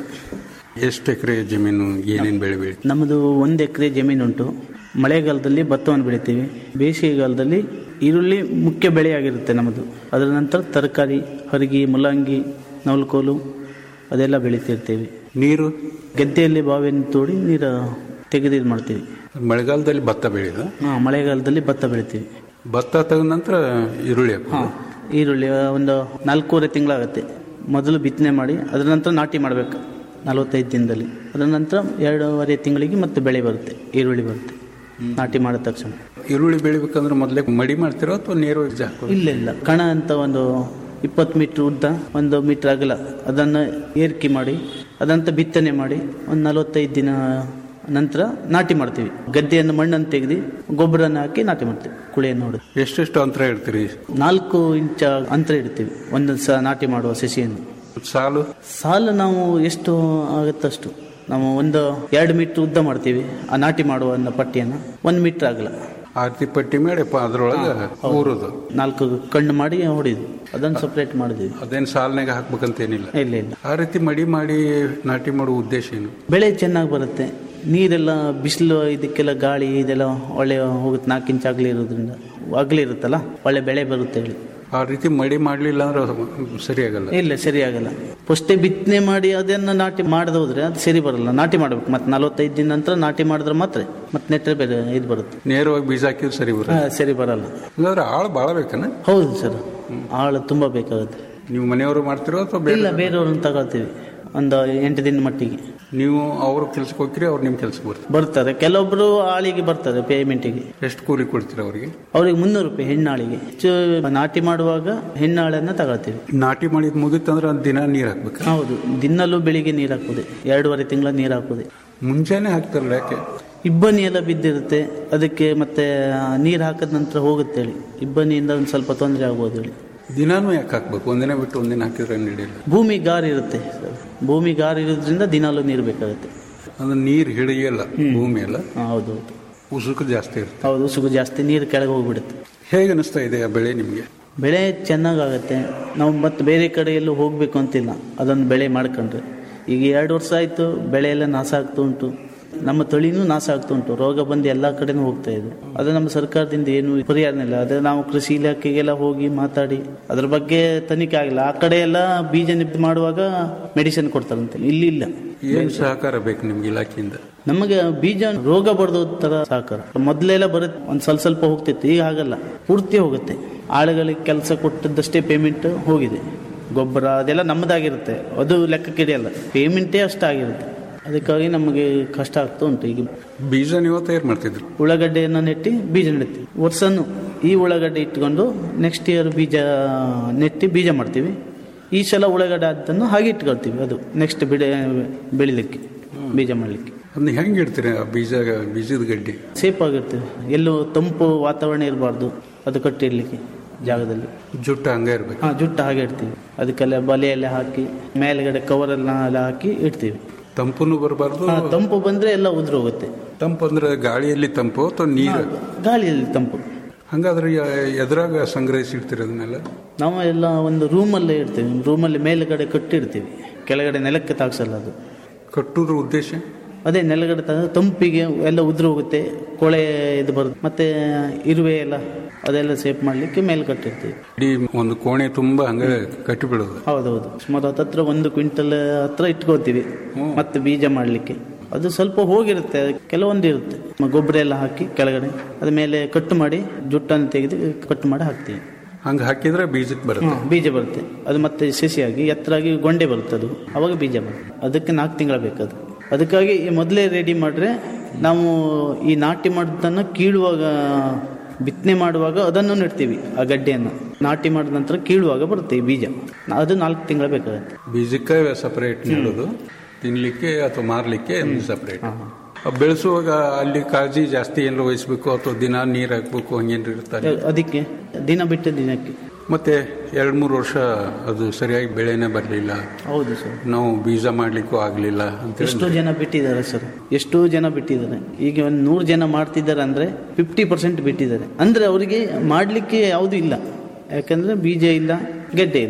ಎಷ್ಟು ಎಕರೆ ಜಮೀನು ಏನೇನು ಬೆಳೆ ಬೆಳಿ ನಮ್ಮದು ಒಂದು ಎಕರೆ ಜಮೀನುಂಟು ಮಳೆಗಾಲದಲ್ಲಿ ಭತ್ತವನ್ನು ಬೆಳಿತೀವಿ ಬೇಸಿಗೆಗಾಲದಲ್ಲಿ ಈರುಳ್ಳಿ ಮುಖ್ಯ ಬೆಳೆಯಾಗಿರುತ್ತೆ ನಮ್ಮದು ಅದರ ನಂತರ ತರಕಾರಿ ಹರಿಗಿ ಮುಲ್ಲಂಗಿ ನವಲ್ಕೋಲು ಅದೆಲ್ಲ ಬೆಳಿತಿರ್ತೀವಿ ನೀರು ಗದ್ದೆಯಲ್ಲಿ ಬಾವಿಯನ್ನು ತೋಡಿ ನೀರು ತೆಗೆದು ಇದು ಮಾಡ್ತೀವಿ ಮಳೆಗಾಲದಲ್ಲಿ ಭತ್ತ ಬೆಳೆದ ಹಾಂ ಮಳೆಗಾಲದಲ್ಲಿ ಭತ್ತ ಬೆಳಿತೀವಿ ಭತ್ತ ತೆಗೆದ ನಂತರ ಈರುಳ್ಳಿ ಹಾಕೋದು. ಈರುಳ್ಳಿ ಒಂದು ನಾಲ್ಕೂವರೆ ತಿಂಗಳಾಗುತ್ತೆ ಮೊದಲು ಬಿತ್ತನೆ ಮಾಡಿ ಅದರ ನಂತರ ನಾಟಿ ಮಾಡಬೇಕು ನಲವತ್ತೈದು ದಿನದಲ್ಲಿ ಅದರ ನಂತರ ಎರಡೂವರೆ ತಿಂಗಳಿಗೆ ಮತ್ತೆ ಬೆಳೆ ಬರುತ್ತೆ ಈರುಳ್ಳಿ ಬರುತ್ತೆ ನಾಟಿ ಮಾಡಿದ ತಕ್ಷಣ ಈರುಳ್ಳಿ ಬೆಳಿಬೇಕಂದ್ರೆ ಮೊದಲೇ ಮಡಿ ಮಾಡ್ತಿರೋ ಅಥವಾ ನೇರವಾಗಿ ಬೀಜ ಹಾಕೋದು ಇಲ್ಲ ಇಲ್ಲ ಕಣ ಅಂತ ಒಂದು ಇಪ್ಪತ್ತು ಮೀಟ್ರ್ ಉದ್ದ ಒಂದು ಮೀಟ್ರ್ ಅಗಲ ಅದನ್ನು ಏರಿಕೆ ಮಾಡಿ ಅದಂತ ಬಿತ್ತನೆ ಮಾಡಿ ಒಂದು ನಲವತ್ತೈದು ದಿನ ನಂತರ ನಾಟಿ ಮಾಡ್ತೀವಿ ಗದ್ದೆಯನ್ನು ಮಣ್ಣನ್ನು ತೆಗೆದು ಗೊಬ್ಬರನ ಹಾಕಿ ನಾಟಿ ಮಾಡ್ತೀವಿ ಕುಳಿಯನ್ನು ಹೊಡೆದು ಎಷ್ಟೆಷ್ಟು ಅಂತರ ಇಡ್ತೀರಿ ನಾಲ್ಕು ಇಂಚ ಅಂತರ ಇಡ್ತೀವಿ ಒಂದು ಸ ನಾಟಿ ಮಾಡುವ ಸಸಿಯನ್ನು ಸಾಲು ಸಾಲು ನಾವು ಎಷ್ಟು ಆಗುತ್ತಷ್ಟು ನಾವು ಒಂದು ಎರಡು ಮೀಟ್ರ್ ಉದ್ದ ಮಾಡ್ತೀವಿ ಆ ನಾಟಿ ಮಾಡುವ ಒಂದು ಪಟ್ಟಿಯನ್ನು ಒಂದು ಮೀಟ್ರ್ ಆಗಲ್ಲ ಆರ್ತಿ ಪಟ್ಟಿ ಮಾಡಿ ಪ- ಅದ್ರೊಳಗೆ ಊರೋದು ನಾಲ್ಕು ಕಣ್ಣು ಮಾಡಿ ಹೊಡಿದು ಅದನ್ನು ಸಪ್ರೇಟ್ ಮಾಡಿದ್ವಿ ಅದೇನು ಸಾಲಿನಾಗ ಹಾಕ್ಬೇಕಂತ ಏನಿಲ್ಲ ಇಲ್ಲ ಇಲ್ಲ ಆ ರೀತಿ ಮಡಿ ಮಾಡಿ ನಾಟಿ ಮಾಡೋ ಉದ್ದೇಶ ಏನು ಬೆಳೆ ಚೆನ್ನಾಗಿ ಬರುತ್ತೆ ನೀರೆಲ್ಲ ಬಿಸಿಲು ಇದಕ್ಕೆಲ್ಲ ಗಾಳಿ ಇದೆಲ್ಲ ಒಳ್ಳೆ ಹೋಗುತ್ತೆ ನಾಲ್ಕು ಇಂಚ್ ಅಗಲಿ ಇರೋದ್ರಿಂದ ಅಗಲಿ ಇರುತ್ತಲ್ಲ ಒಳ್ಳೆ ಬೆಳೆ ಬರುತ್ತೆ ಹೇಳಿ ಆ ರೀತಿ ಮಡಿ ಮಾಡಲಿಲ್ಲ ಅಂದ್ರೆ ಸರಿಯಾಗಲ್ಲ ಇಲ್ಲ ಸರಿ ಆಗಲ್ಲ ಫಸ್ಟೇ ಬಿತ್ತನೆ ಮಾಡಿ ಅದನ್ನು ನಾಟಿ ಮಾಡದೆ ಹೋದ್ರೆ ಅದು ಸರಿ ಬರಲ್ಲ ನಾಟಿ ಮಾಡ್ಬೇಕು ಮತ್ತೆ ನಲವತ್ತೈದು ದಿನ ನಂತರ ನಾಟಿ ಮಾಡಿದ್ರೆ ಮಾತ್ರ ಮತ್ತೆ ನೆಟ್ಟರೆ ಬೇರೆ ಇದು ಬರುತ್ತೆ ನೇರವಾಗಿ ಬೀಜ ಹಾಕಿದ್ರೆ ಸರಿ ಹಾ, ಬರುತ್ತೆ ಸರಿ ಬರಲ್ಲ ಹಂಗಾದ್ರೆ ಆಳು ಭಾಳ ಬೇಕನ ಹೌದು ಸರ್ ಆಳು ತುಂಬಾ ಬೇಕಾಗುತ್ತೆ ನೀವು ಮನೆಯವರು ಮಾಡ್ತಿರೋ ಅಥವಾ ಬೇರೆ ಇಲ್ಲ ಬೇರೆಯವ್ರನ್ನ ತಗೊಳ್ತೀವಿ ಒಂದು ಎಂಟು ದಿನ ಮಟ್ಟಿಗೆ ನೀವು ಅವ್ರ ಕೆಲ್ಸಕ್ಕೆ ಹೋಗ್ತೀರಿ ಅವ್ರು ನಿಮ್ಮ ಕೆಲ್ಸಕ್ಕೆ ಬರ್ತಾರೆ ಬರ್ತಾರೆ ಕೆಲವೊಬ್ರು ಆಳಿಗೆ ಬರ್ತಾರೆ ಪೇಮೆಂಟಿಗೆ ಎಷ್ಟು ಕೂಲಿ ಕೊಡ್ತೀರಾ ಅವರಿಗೆ ಅವ್ರಿಗೆ ಮುನ್ನೂರು ರೂಪಾಯಿ ಹೆಣ್ಣಾಳಿಗೆ ಹೆಚ್ಚು ನಾಟಿ ಮಾಡುವಾಗ ಹೆಣ್ಣಾಳನ್ನ ತಗೊಳ್ತೀವಿ ನಾಟಿ ಮಾಡಿದ್ ಮುಗಿತಂದ್ರೆ ಒಂದು ದಿನ ನೀರು ಹಾಕ್ಬೇಕು ಹೌದು ದಿನಲ್ಲೂ ಬೆಳಿಗ್ಗೆ ನೀರು ಹಾಕುದೆ ಎರಡೂವರೆ ತಿಂಗಳ ನೀರು ಹಾಕುದೆ ಮುಂಜಾನೆ ಹಾಕ್ತಾರಲ್ಲ ಯಾಕೆ ಇಬ್ಬನಿ ಎಲ್ಲ ಬಿದ್ದಿರುತ್ತೆ ಅದಕ್ಕೆ ಮತ್ತೆ ನೀರು ಹಾಕಿದ ನಂತರ ಹೋಗುತ್ತೆ ಹೇಳಿ ಇಬ್ಬನಿಯಿಂದ ಒಂದು ಸ್ವಲ್ಪ ತೊಂದರೆ ಆಗ್ಬೋದು ಹೇಳಿ ದಿನಾನು ಯಾಕೆ ಹಾಕ್ಬೇಕು ಒಂದಿನ ಬಿಟ್ಟು ಒಂದಿನ ಹಾಕಿದ್ರೆ ನಡೆಯಲ್ಲ ಭೂಮಿ ಗಾರ್ ಇರುತ್ತೆ ಭೂಮಿ ಗಾರ್ ಇರೋದ್ರಿಂದ ದಿನಾಲೂ ನೀರು ಬೇಕಾಗುತ್ತೆ ಅಂದ್ರೆ ನೀರು ಹಿಡಿಯಲ್ಲ ಭೂಮಿ ಎಲ್ಲ ಹೌದು ಉಸುಕು ಜಾಸ್ತಿ ಇರುತ್ತೆ ಹೌದು ಉಸುಗು ಜಾಸ್ತಿ ನೀರು ಕೆಳಗೆ ಹೋಗ್ಬಿಡುತ್ತೆ ಹೇಗೆ ಅನಿಸ್ತಾ ಇದೆ ಆ ಬೆಳೆ ನಿಮಗೆ ಬೆಳೆ ಚೆನ್ನಾಗಾಗತ್ತೆ ನಾವು ಮತ್ತೆ ಬೇರೆ ಕಡೆ ಎಲ್ಲೂ ಹೋಗಬೇಕು ಅಂತಿಲ್ಲ ಅದನ್ನು ಬೆಳೆ ಮಾಡ್ಕೊಂಡ್ರೆ ಈಗ ಎರಡು ವರ್ಷ ಆಯಿತು ಬೆಳೆ ಎಲ್ಲ ನಾಶ ಆಗ್ತಾ ಉಂಟು ನಮ್ಮ ತಳಿನೂ ನಾಶ ಆಗ್ತಾ ಉಂಟು ರೋಗ ಬಂದು ಎಲ್ಲ ಕಡೆನೂ ಹೋಗ್ತಾ ಇದೆ ಅದು ನಮ್ಮ ಸರ್ಕಾರದಿಂದ ಏನು ಪರಿಹಾರನೇ ಇಲ್ಲ ಅದೇ ನಾವು ಕೃಷಿ ಇಲಾಖೆಗೆಲ್ಲ ಹೋಗಿ ಮಾತಾಡಿ ಅದ್ರ ಬಗ್ಗೆ ತನಿಖೆ ಆಗಿಲ್ಲ ಆ ಕಡೆ ಎಲ್ಲ ಬೀಜ ನಿಬ್ದು ಮಾಡುವಾಗ ಮೆಡಿಸಿನ್ ಕೊಡ್ತಾರಂತೆ ಇಲ್ಲಿ ಇಲ್ಲ ಏನು ಸಹಕಾರ ಬೇಕು ನಿಮ್ಗೆ ಇಲಾಖೆಯಿಂದ ನಮಗೆ ಬೀಜ ರೋಗ ಬಡ್ದು ತರ ಸಹಕಾರ ಮೊದಲೆಲ್ಲ ಬರುತ್ತೆ ಒಂದ್ ಸ್ವಲ್ಪ ಸ್ವಲ್ಪ ಹೋಗ್ತಿತ್ತು ಈಗ ಆಗಲ್ಲ ಪೂರ್ತಿ ಹೋಗುತ್ತೆ ಆಳುಗಳಿಗೆ ಕೆಲಸ ಕೊಟ್ಟದ್ದಷ್ಟೇ ಪೇಮೆಂಟ್ ಹೋಗಿದೆ ಗೊಬ್ಬರ ಅದೆಲ್ಲ ನಮ್ಮದಾಗಿರುತ್ತೆ ಅದು ಲೆಕ್ಕಕ್ಕೆ ಹಿಡಿಯಲ್ಲ ಪೇಮೆಂಟೇ ಅಷ್ಟಾಗಿರುತ್ತೆ ಅದಕ್ಕಾಗಿ ನಮಗೆ ಕಷ್ಟ ಆಗ್ತಾ ಉಂಟು ಈಗ ಬೀಜ ನೀವು ತಯಾರು ಮಾಡ್ತಿದ್ರು ಉಳ್ಳಾಗಡ್ಡೆಯನ್ನು ನೆಟ್ಟಿ ಬೀಜ ನೆಡ್ತೀವಿ ವರ್ಷನೂ ಈ ಉಳ್ಳಾಗಡ್ಡೆ ಇಟ್ಕೊಂಡು ನೆಕ್ಸ್ಟ್ ಇಯರ್ ಬೀಜ ನೆಟ್ಟಿ ಬೀಜ ಮಾಡ್ತೀವಿ ಈ ಸಲ ಉಳ್ಳಾಗಡ್ಡೆ ಅದನ್ನು ಹಾಗೆ ಇಟ್ಕೊಳ್ತೀವಿ ಅದು ನೆಕ್ಸ್ಟ್ ಬೆಳೆ ಬೆಳಿಲಿಕ್ಕೆ ಬೀಜ ಮಾಡಲಿಕ್ಕೆ ಅದನ್ನ ಹೆಂಗೆ ಇಡ್ತೀರಿ ಆ ಬೀಜ ಬೀಜದ ಗಡ್ಡೆ ಸೇಫ್ ಆಗಿರ್ತೇವೆ ಎಲ್ಲೂ ತಂಪು ವಾತಾವರಣ ಇರಬಾರ್ದು ಅದು ಕಟ್ಟಿರ್ಲಿಕ್ಕೆ ಜಾಗದಲ್ಲಿ ಜುಟ್ಟ ಹಂಗೆ ಇರ್ಬೇಕು ಹಾಂ ಜುಟ್ಟು ಹಾಗೆ ಇಡ್ತೀವಿ ಅದಕ್ಕೆಲ್ಲ ಬಲೆ ಎಲ್ಲ ಹಾಕಿ ಮೇಲ್ಗಡೆ ಕವರ್ ಎಲ್ಲ ಎಲ್ಲ ಹಾಕಿ ಇಡ್ತೀವಿ ತಂಪುನು ಬರಬಾರ್ದು ಹಾ, ತಂಪು ಬಂದ್ರೆ ಎಲ್ಲ ಉದುರು ಹೋಗುತ್ತೆ ತಂಪು ಅಂದ್ರೆ ಗಾಳಿಯಲ್ಲಿ ತಂಪು ಅಥವಾ ನೀರು ಗಾಳಿಯಲ್ಲಿ ತಂಪು ಹಂಗಾದ್ರೆ ಯ- ಎದ್ರಾಗ ಸಂಗ್ರಹಿಸಿ ಇಡ್ತೀರಿ ಅದನ್ನೆಲ್ಲ ನಾವು ಎಲ್ಲ ಒಂದು ರೂಮಲ್ಲೇ ಇಡ್ತೀವಿ ರೂಮಲ್ಲಿ ಮೇಲ್ಗಡೆ ಕಟ್ಟಿಡ್ತೀವಿ ಕೆಳಗಡೆ ನೆಲಕ್ಕೆ ತಾಗ್ಸಲ್ಲ ಅದು ಕಟ್ಟೋದ್ರ ಉದ್ದೇಶ ಅದೇ ನೆಲಗಡೆ ತಂದ್ರೆ ತಂಪಿಗೆ ಎಲ್ಲ ಉದುರು ಹೋಗುತ್ತೆ ಕೊಳೆ ಇದು ಬರುತ್ತೆ ಮತ್ತೆ ಇರುವೆ ಎಲ್ಲ ಅದೆಲ್ಲ ಸೇಫ್ ಮಾಡಲಿಕ್ಕೆ ಮೇಲೆ ಕಟ್ಟಿರ್ತೀವಿ ಇಡೀ ಒಂದು ಕೋಣೆ ತುಂಬಾ ಹಂಗೆ ಕಟ್ಟಿಬಿಡೋದು ಹೌದೌದು ಸುಮಾರು ಹತ್ತತ್ರ ಒಂದು ಕ್ವಿಂಟಲ್ ಹತ್ರ ಇಟ್ಕೋತೀವಿ ಮತ್ತೆ ಬೀಜ ಮಾಡಲಿಕ್ಕೆ ಅದು ಸ್ವಲ್ಪ ಹೋಗಿರುತ್ತೆ ಕೆಲವೊಂದು ಇರುತ್ತೆ ಮ- ಗೊಬ್ಬರ ಎಲ್ಲ ಹಾಕಿ ಕೆಳಗಡೆ ಅದ ಮೇಲೆ ಕಟ್ಟು ಮಾಡಿ ಜುಟ್ಟನ್ನು ತೆಗೆದು ಕಟ್ಟು ಮಾಡಿ ಹಾಕ್ತೀವಿ ಹಂಗೆ ಹಾಕಿದ್ರೆ ಬೀಜಕ್ಕೆ ಬರುತ್ತೆ ಹ್ಮ್, ಬೀಜ ಬರುತ್ತೆ ಅದು ಮತ್ತೆ ಸಸಿಯಾಗಿ ಎತ್ತರಾಗಿ ಗೊಂಡೆ ಬರುತ್ತೆ ಅದು ಅವಾಗ ಬೀಜ ಬರುತ್ತೆ ಅದಕ್ಕೆ ನಾಲ್ಕು ತಿಂಗಳ ಬೇಕದು ಅದಕ್ಕಾಗಿ ಮೊದಲೇ ರೆಡಿ ಮಾಡಿದ್ರೆ ನಾವು ಈ ನಾಟಿ ಮಾಡಿದ್ದನ್ನು ಕೀಳುವಾಗ ಬಿತ್ತನೆ ಮಾಡುವಾಗ ಅದನ್ನು ನೆಡ್ತೀವಿ ಆ ಗಡ್ಡೆಯನ್ನು ನಾಟಿ ಮಾಡಿದ ನಂತರ ಕೀಳುವಾಗ ಬರುತ್ತೆ ಈ ಬೀಜ ಅದು ನಾಲ್ಕು ತಿಂಗಳ ಬೇಕಾಗುತ್ತೆ ಬೀಜಕ್ಕೆ ಸಪರೇಟ್ ನೆಡೋದು ತಿನ್ಲಿಕ್ಕೆ ಅಥವಾ ಮಾರ್ಲಿಕ್ಕೆ ಸಪರೇಟ್ ಬೆಳೆಸುವಾಗ ಅಲ್ಲಿ ಕಾಳಜಿ ಜಾಸ್ತಿ ಏನಾರು ವಹಿಸ್ಬೇಕು ಅಥವಾ ದಿನ ನೀರು ಹಾಕ್ಬೇಕು ಹಂಗೇನ್ರಿ ಇರ್ತಾರೆ ಅದಕ್ಕೆ ದಿನ ಬಿಟ್ಟು ದಿನಕ್ಕೆ ಮತ್ತೆ ಎರಡ್ ಮೂರು ವರ್ಷ ಅದು ಸರಿಯಾಗಿ ಬೆಳೆನೇ ಬರಲಿಲ್ಲ ಹೌದು ಸರ್ ನಾವು ಬೀಜ ಮಾಡ್ಲಿಕ್ಕೂ ಆಗ್ಲಿಲ್ಲ ಅಂತ ಎಷ್ಟೋ ಜನ ಬಿಟ್ಟಿದ್ದಾರೆ ಸರ್ ಎಷ್ಟೋ ಜನ ಬಿಟ್ಟಿದ್ದಾರೆ ಈಗ ಒಂದು ನೂರು ಜನ ಮಾಡ್ತಿದ್ದಾರೆ ಅಂದ್ರೆ ಫಿಫ್ಟಿ ಪರ್ಸೆಂಟ್ ಬಿಟ್ಟಿದ್ದಾರೆ ಅಂದ್ರೆ ಅವರಿಗೆ ಮಾಡಲಿಕ್ಕೆ ಯಾವುದು ಇಲ್ಲ ಯಾಕಂದ್ರೆ ಬೀಜ ಇಲ್ಲ ಗೆಡ್ಡೆ ಇಲ್ಲ